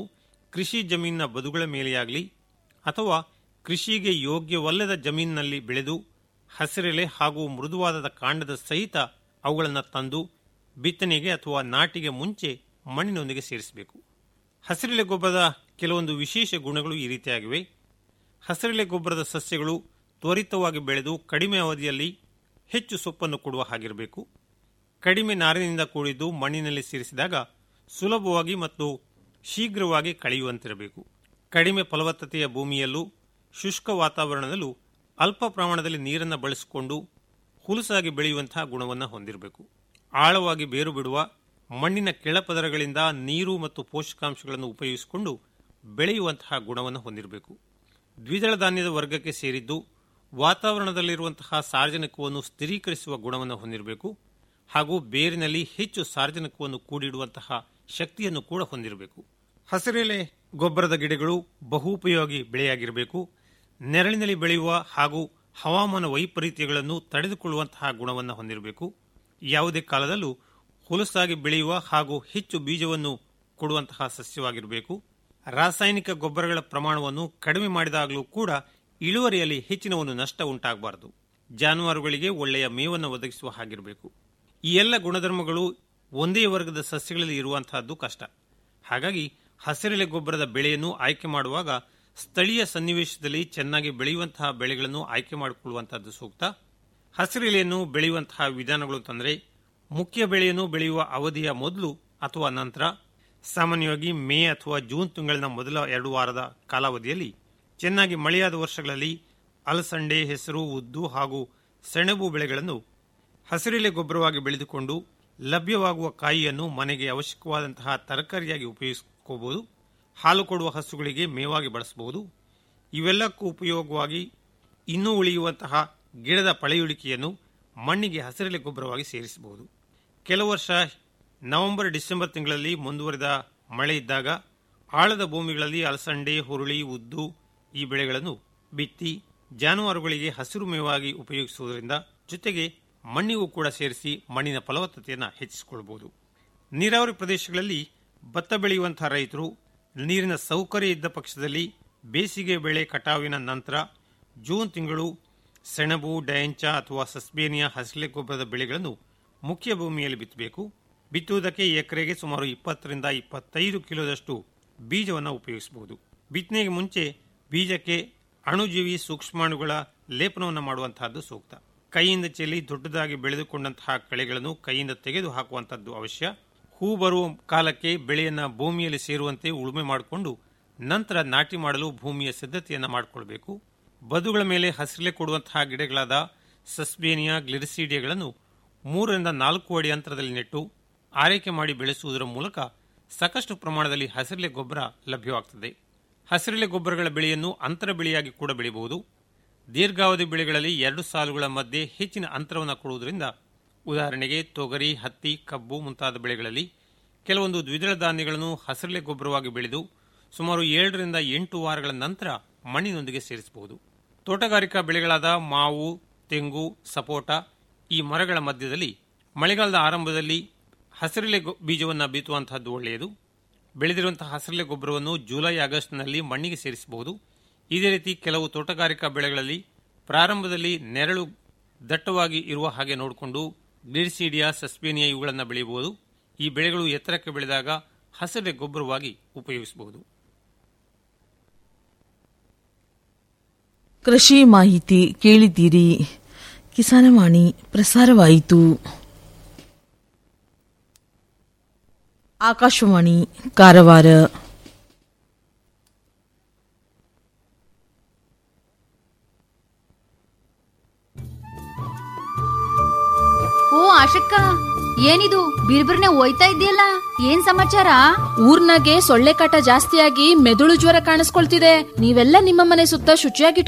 ಕೃಷಿ ಜಮೀನಿನ ಬದುಗಳ ಮೇಲೆಯಾಗಲಿ ಅಥವಾ ಕೃಷಿಗೆ ಯೋಗ್ಯವಲ್ಲದ ಜಮೀನಿನಲ್ಲಿ ಬೆಳೆದು ಹಸಿರೆಲೆ ಹಾಗೂ ಮೃದುವಾದ ಕಾಂಡದ ಸಹಿತ ಅವುಗಳನ್ನು ತಂದು ಬಿತ್ತನೆಗೆ ಅಥವಾ ನಾಟಿಗೆ ಮುಂಚೆ ಮಣ್ಣಿನೊಂದಿಗೆ ಸೇರಿಸಬೇಕು ಹಸಿರೆಲೆ ಗೊಬ್ಬರದ ಕೆಲವೊಂದು ವಿಶೇಷ ಗುಣಗಳು ಈ ರೀತಿಯಾಗಿವೆ ಹಸಿರೆಲೆ ಗೊಬ್ಬರದ ಸಸ್ಯಗಳು ತ್ವರಿತವಾಗಿ ಬೆಳೆದು ಕಡಿಮೆ ಅವಧಿಯಲ್ಲಿ ಹೆಚ್ಚು ಸೊಪ್ಪನ್ನು ಕೊಡುವ ಹಾಗಿರಬೇಕು ಕಡಿಮೆ ನಾರಿನಿಂದ ಕೂಡಿದ್ದು ಮಣ್ಣಿನಲ್ಲಿ ಸೇರಿಸಿದಾಗ ಸುಲಭವಾಗಿ ಮತ್ತು ಶೀಘ್ರವಾಗಿ ಕಳೆಯುವಂತಿರಬೇಕು ಕಡಿಮೆ ಫಲವತ್ತತೆಯ ಭೂಮಿಯಲ್ಲೂ ಶುಷ್ಕ ವಾತಾವರಣದಲ್ಲೂ ಅಲ್ಪ ಪ್ರಮಾಣದಲ್ಲಿ ನೀರನ್ನು ಬಳಸಿಕೊಂಡು ಹುಲಸಾಗಿ ಬೆಳೆಯುವಂತಹ ಗುಣವನ್ನು ಹೊಂದಿರಬೇಕು ಆಳವಾಗಿ ಬೇರು ಬಿಡುವ ಮಣ್ಣಿನ ಕೆಳಪದರಗಳಿಂದ ನೀರು ಮತ್ತು ಪೋಷಕಾಂಶಗಳನ್ನು ಉಪಯೋಗಿಸಿಕೊಂಡು ಬೆಳೆಯುವಂತಹ ಗುಣವನ್ನು ಹೊಂದಿರಬೇಕು ದ್ವಿದಳ ಧಾನ್ಯದ ವರ್ಗಕ್ಕೆ ಸೇರಿದ್ದು ವಾತಾವರಣದಲ್ಲಿರುವಂತಹ ಸಾರ್ವಜನಿಕವನ್ನು ಸ್ಥಿರೀಕರಿಸುವ ಗುಣವನ್ನು ಹೊಂದಿರಬೇಕು ಹಾಗೂ ಬೇರಿನಲ್ಲಿ ಹೆಚ್ಚು ಸಾರ್ವಜನಿಕವನ್ನು ಕೂಡಿಡುವಂತಹ ಶಕ್ತಿಯನ್ನು ಕೂಡ ಹೊಂದಿರಬೇಕು ಹಸಿರೆಲೆ ಗೊಬ್ಬರದ ಗಿಡಗಳು ಬಹುಪಯೋಗಿ ಬೆಳೆಯಾಗಿರಬೇಕು ನೆರಳಿನಲ್ಲಿ ಬೆಳೆಯುವ ಹಾಗೂ ಹವಾಮಾನ ವೈಪರೀತ್ಯಗಳನ್ನು ತಡೆದುಕೊಳ್ಳುವಂತಹ ಗುಣವನ್ನು ಹೊಂದಿರಬೇಕು ಯಾವುದೇ ಕಾಲದಲ್ಲೂ ಹುಲಸಾಗಿ ಬೆಳೆಯುವ ಹಾಗೂ ಹೆಚ್ಚು ಬೀಜವನ್ನು ಕೊಡುವಂತಹ ಸಸ್ಯವಾಗಿರಬೇಕು ರಾಸಾಯನಿಕ ಗೊಬ್ಬರಗಳ ಪ್ರಮಾಣವನ್ನು ಕಡಿಮೆ ಮಾಡಿದಾಗಲೂ ಕೂಡ ಇಳುವರಿಯಲ್ಲಿ ಹೆಚ್ಚಿನ ಒಂದು ನಷ್ಟ ಉಂಟಾಗಬಾರದು ಜಾನುವಾರುಗಳಿಗೆ ಒಳ್ಳೆಯ ಮೇವನ್ನು ಒದಗಿಸುವ ಹಾಗಿರಬೇಕು ಈ ಎಲ್ಲ ಗುಣಧರ್ಮಗಳು ಒಂದೇ ವರ್ಗದ ಸಸ್ಯಗಳಲ್ಲಿ ಇರುವಂತಹದ್ದು ಕಷ್ಟ ಹಾಗಾಗಿ ಹಸಿರೆಲೆ ಗೊಬ್ಬರದ ಬೆಳೆಯನ್ನು ಆಯ್ಕೆ ಮಾಡುವಾಗ ಸ್ಥಳೀಯ ಸನ್ನಿವೇಶದಲ್ಲಿ ಚೆನ್ನಾಗಿ ಬೆಳೆಯುವಂತಹ ಬೆಳೆಗಳನ್ನು ಆಯ್ಕೆ ಮಾಡಿಕೊಳ್ಳುವಂತಹದ್ದು ಸೂಕ್ತ ಹಸಿರೆಲೆಯನ್ನು ಬೆಳೆಯುವಂತಹ ವಿಧಾನಗಳು ತಂದರೆ ಮುಖ್ಯ ಬೆಳೆಯನ್ನು ಬೆಳೆಯುವ ಅವಧಿಯ ಮೊದಲು ಅಥವಾ ನಂತರ ಸಾಮಾನ್ಯವಾಗಿ ಮೇ ಅಥವಾ ಜೂನ್ ತಿಂಗಳಿನ ಮೊದಲ ಎರಡು ವಾರದ ಕಾಲಾವಧಿಯಲ್ಲಿ ಚೆನ್ನಾಗಿ ಮಳೆಯಾದ ವರ್ಷಗಳಲ್ಲಿ ಅಲಸಂಡೆ ಹೆಸರು ಉದ್ದು ಹಾಗೂ ಸೆಣಬು ಬೆಳೆಗಳನ್ನು ಹಸಿರೆಲೆ ಗೊಬ್ಬರವಾಗಿ ಬೆಳೆದುಕೊಂಡು ಲಭ್ಯವಾಗುವ ಕಾಯಿಯನ್ನು ಮನೆಗೆ ಅವಶ್ಯಕವಾದಂತಹ ತರಕಾರಿಯಾಗಿ ಉಪಯೋಗಿಸ್ಕೋಬಹುದು ಹಾಲು ಕೊಡುವ ಹಸುಗಳಿಗೆ ಮೇವಾಗಿ ಬಳಸಬಹುದು ಇವೆಲ್ಲಕ್ಕೂ ಉಪಯೋಗವಾಗಿ ಇನ್ನೂ ಉಳಿಯುವಂತಹ ಗಿಡದ ಪಳೆಯುಳಿಕೆಯನ್ನು ಮಣ್ಣಿಗೆ ಹಸಿರೆಲೆ ಗೊಬ್ಬರವಾಗಿ ಸೇರಿಸಬಹುದು ಕೆಲವು ವರ್ಷ ನವೆಂಬರ್ ಡಿಸೆಂಬರ್ ತಿಂಗಳಲ್ಲಿ ಮುಂದುವರಿದ ಮಳೆ ಇದ್ದಾಗ ಆಳದ ಭೂಮಿಗಳಲ್ಲಿ ಅಲಸಂಡೆ ಹುರುಳಿ ಉದ್ದು ಈ ಬೆಳೆಗಳನ್ನು ಬಿತ್ತಿ ಜಾನುವಾರುಗಳಿಗೆ ಹಸಿರು ಮೇವಾಗಿ ಉಪಯೋಗಿಸುವುದರಿಂದ ಜೊತೆಗೆ ಮಣ್ಣಿಗೂ ಕೂಡ ಸೇರಿಸಿ ಮಣ್ಣಿನ ಫಲವತ್ತತೆಯನ್ನು ಹೆಚ್ಚಿಸಿಕೊಳ್ಳಬಹುದು ನೀರಾವರಿ ಪ್ರದೇಶಗಳಲ್ಲಿ ಭತ್ತ ಬೆಳೆಯುವಂತಹ ರೈತರು ನೀರಿನ ಸೌಕರ್ಯ ಇದ್ದ ಪಕ್ಷದಲ್ಲಿ ಬೇಸಿಗೆ ಬೆಳೆ ಕಟಾವಿನ ನಂತರ ಜೂನ್ ತಿಂಗಳು ಸೆಣಬು ಡಯಂಚ ಅಥವಾ ಸಸ್ಬೇನಿಯಾ ಹಸಿಲೆ ಗೊಬ್ಬರದ ಬೆಳೆಗಳನ್ನು ಮುಖ್ಯ ಭೂಮಿಯಲ್ಲಿ ಬಿತ್ತಬೇಕು ಬಿತ್ತುವುದಕ್ಕೆ ಎಕರೆಗೆ ಸುಮಾರು ಇಪ್ಪತ್ತರಿಂದ ಇಪ್ಪತ್ತೈದು ಕಿಲೋದಷ್ಟು ಬೀಜವನ್ನು ಉಪಯೋಗಿಸಬಹುದು ಬಿತ್ತನೆಗೆ ಮುಂಚೆ ಬೀಜಕ್ಕೆ ಅಣುಜೀವಿ ಸೂಕ್ಷ್ಮಾಣುಗಳ ಲೇಪನವನ್ನು ಮಾಡುವಂತಹದ್ದು ಸೂಕ್ತ ಕೈಯಿಂದ ಚೆಲ್ಲಿ ದೊಡ್ಡದಾಗಿ ಬೆಳೆದುಕೊಂಡಂತಹ ಕಳೆಗಳನ್ನು ಕೈಯಿಂದ ತೆಗೆದು ಹಾಕುವಂತಹದ್ದು ಅವಶ್ಯ ಹೂ ಬರುವ ಕಾಲಕ್ಕೆ ಬೆಳೆಯನ್ನ ಭೂಮಿಯಲ್ಲಿ ಸೇರುವಂತೆ ಉಳುಮೆ ಮಾಡಿಕೊಂಡು ನಂತರ ನಾಟಿ ಮಾಡಲು ಭೂಮಿಯ ಸಿದ್ಧತೆಯನ್ನು ಮಾಡಿಕೊಳ್ಬೇಕು ಬದುಗಳ ಮೇಲೆ ಹಸಿರಲೆ ಕೊಡುವಂತಹ ಗಿಡಗಳಾದ ಸಸ್ಬೇನಿಯಾ ಗ್ಲಿರಿಸೀಡಿಯಗಳನ್ನು ಮೂರರಿಂದ ನಾಲ್ಕು ಅಡಿ ಅಂತರದಲ್ಲಿ ನೆಟ್ಟು ಆರೈಕೆ ಮಾಡಿ ಬೆಳೆಸುವುದರ ಮೂಲಕ ಸಾಕಷ್ಟು ಪ್ರಮಾಣದಲ್ಲಿ ಹಸಿರೆಲೆ ಗೊಬ್ಬರ ಲಭ್ಯವಾಗುತ್ತದೆ ಹಸಿರೆಲೆ ಗೊಬ್ಬರಗಳ ಬೆಳೆಯನ್ನು ಅಂತರ ಬೆಳೆಯಾಗಿ ಕೂಡ ಬೆಳೆಯಬಹುದು ದೀರ್ಘಾವಧಿ ಬೆಳೆಗಳಲ್ಲಿ ಎರಡು ಸಾಲುಗಳ ಮಧ್ಯೆ ಹೆಚ್ಚಿನ ಅಂತರವನ್ನು ಕೊಡುವುದರಿಂದ ಉದಾಹರಣೆಗೆ ತೊಗರಿ ಹತ್ತಿ ಕಬ್ಬು ಮುಂತಾದ ಬೆಳೆಗಳಲ್ಲಿ ಕೆಲವೊಂದು ದ್ವಿದಳ ಧಾನ್ಯಗಳನ್ನು ಹಸಿರೆಲೆ ಗೊಬ್ಬರವಾಗಿ ಬೆಳೆದು ಸುಮಾರು ಏಳರಿಂದ ಎಂಟು ವಾರಗಳ ನಂತರ ಮಣ್ಣಿನೊಂದಿಗೆ ಸೇರಿಸಬಹುದು ತೋಟಗಾರಿಕಾ ಬೆಳೆಗಳಾದ ಮಾವು ತೆಂಗು ಸಪೋಟ ಈ ಮರಗಳ ಮಧ್ಯದಲ್ಲಿ ಮಳೆಗಾಲದ ಆರಂಭದಲ್ಲಿ ಹಸಿರೆಲೆ ಬೀಜವನ್ನು ಬೀಸುವಂತಹದ್ದು ಒಳ್ಳೆಯದು ಬೆಳೆದಿರುವಂತಹ ಹಸಿರೆಲೆ ಗೊಬ್ಬರವನ್ನು ಜುಲೈ ಆಗಸ್ಟ್ನಲ್ಲಿ ಮಣ್ಣಿಗೆ ಸೇರಿಸಬಹುದು ಇದೇ ರೀತಿ ಕೆಲವು ತೋಟಗಾರಿಕಾ ಬೆಳೆಗಳಲ್ಲಿ ಪ್ರಾರಂಭದಲ್ಲಿ ನೆರಳು ದಟ್ಟವಾಗಿ ಇರುವ ಹಾಗೆ ನೋಡಿಕೊಂಡು ಗ್ಲಿರಿಸೀಡಿಯಾ ಸಸ್ಪೇನಿಯಾ ಇವುಗಳನ್ನು ಬೆಳೆಯಬಹುದು ಈ ಬೆಳೆಗಳು ಎತ್ತರಕ್ಕೆ ಬೆಳೆದಾಗ ಹಸಿರೆ ಗೊಬ್ಬರವಾಗಿ ಉಪಯೋಗಿಸಬಹುದು ಕೃಷಿ ಮಾಹಿತಿ ಕೇಳಿದ್ದೀರಿ ಕಿಸಾನವಾಣಿ ಪ್ರಸಾರವಾಯಿತು ಆಕಾಶವಾಣಿ ಕಾರವಾರ ಓ ಆಶಕ್ಕ ಏನಿದು ಬಿರ್ಬಿರ್ನೆ ಹೋಯ್ತಾ ಇದೆಯಲ್ಲ ಏನ್ ಸಮಾಚಾರ ಊರ್ನಾಗೆ ಸೊಳ್ಳೆ ಕಾಟ ಜಾಸ್ತಿಯಾಗಿ ಮೆದುಳು ಜ್ವರ ಕಾಣಿಸ್ಕೊಳ್ತಿದೆ ನೀವೆಲ್ಲ ನಿಮ್ಮ ಮನೆ ಸುತ್ತ ಶುಚಿಯಾಗಿ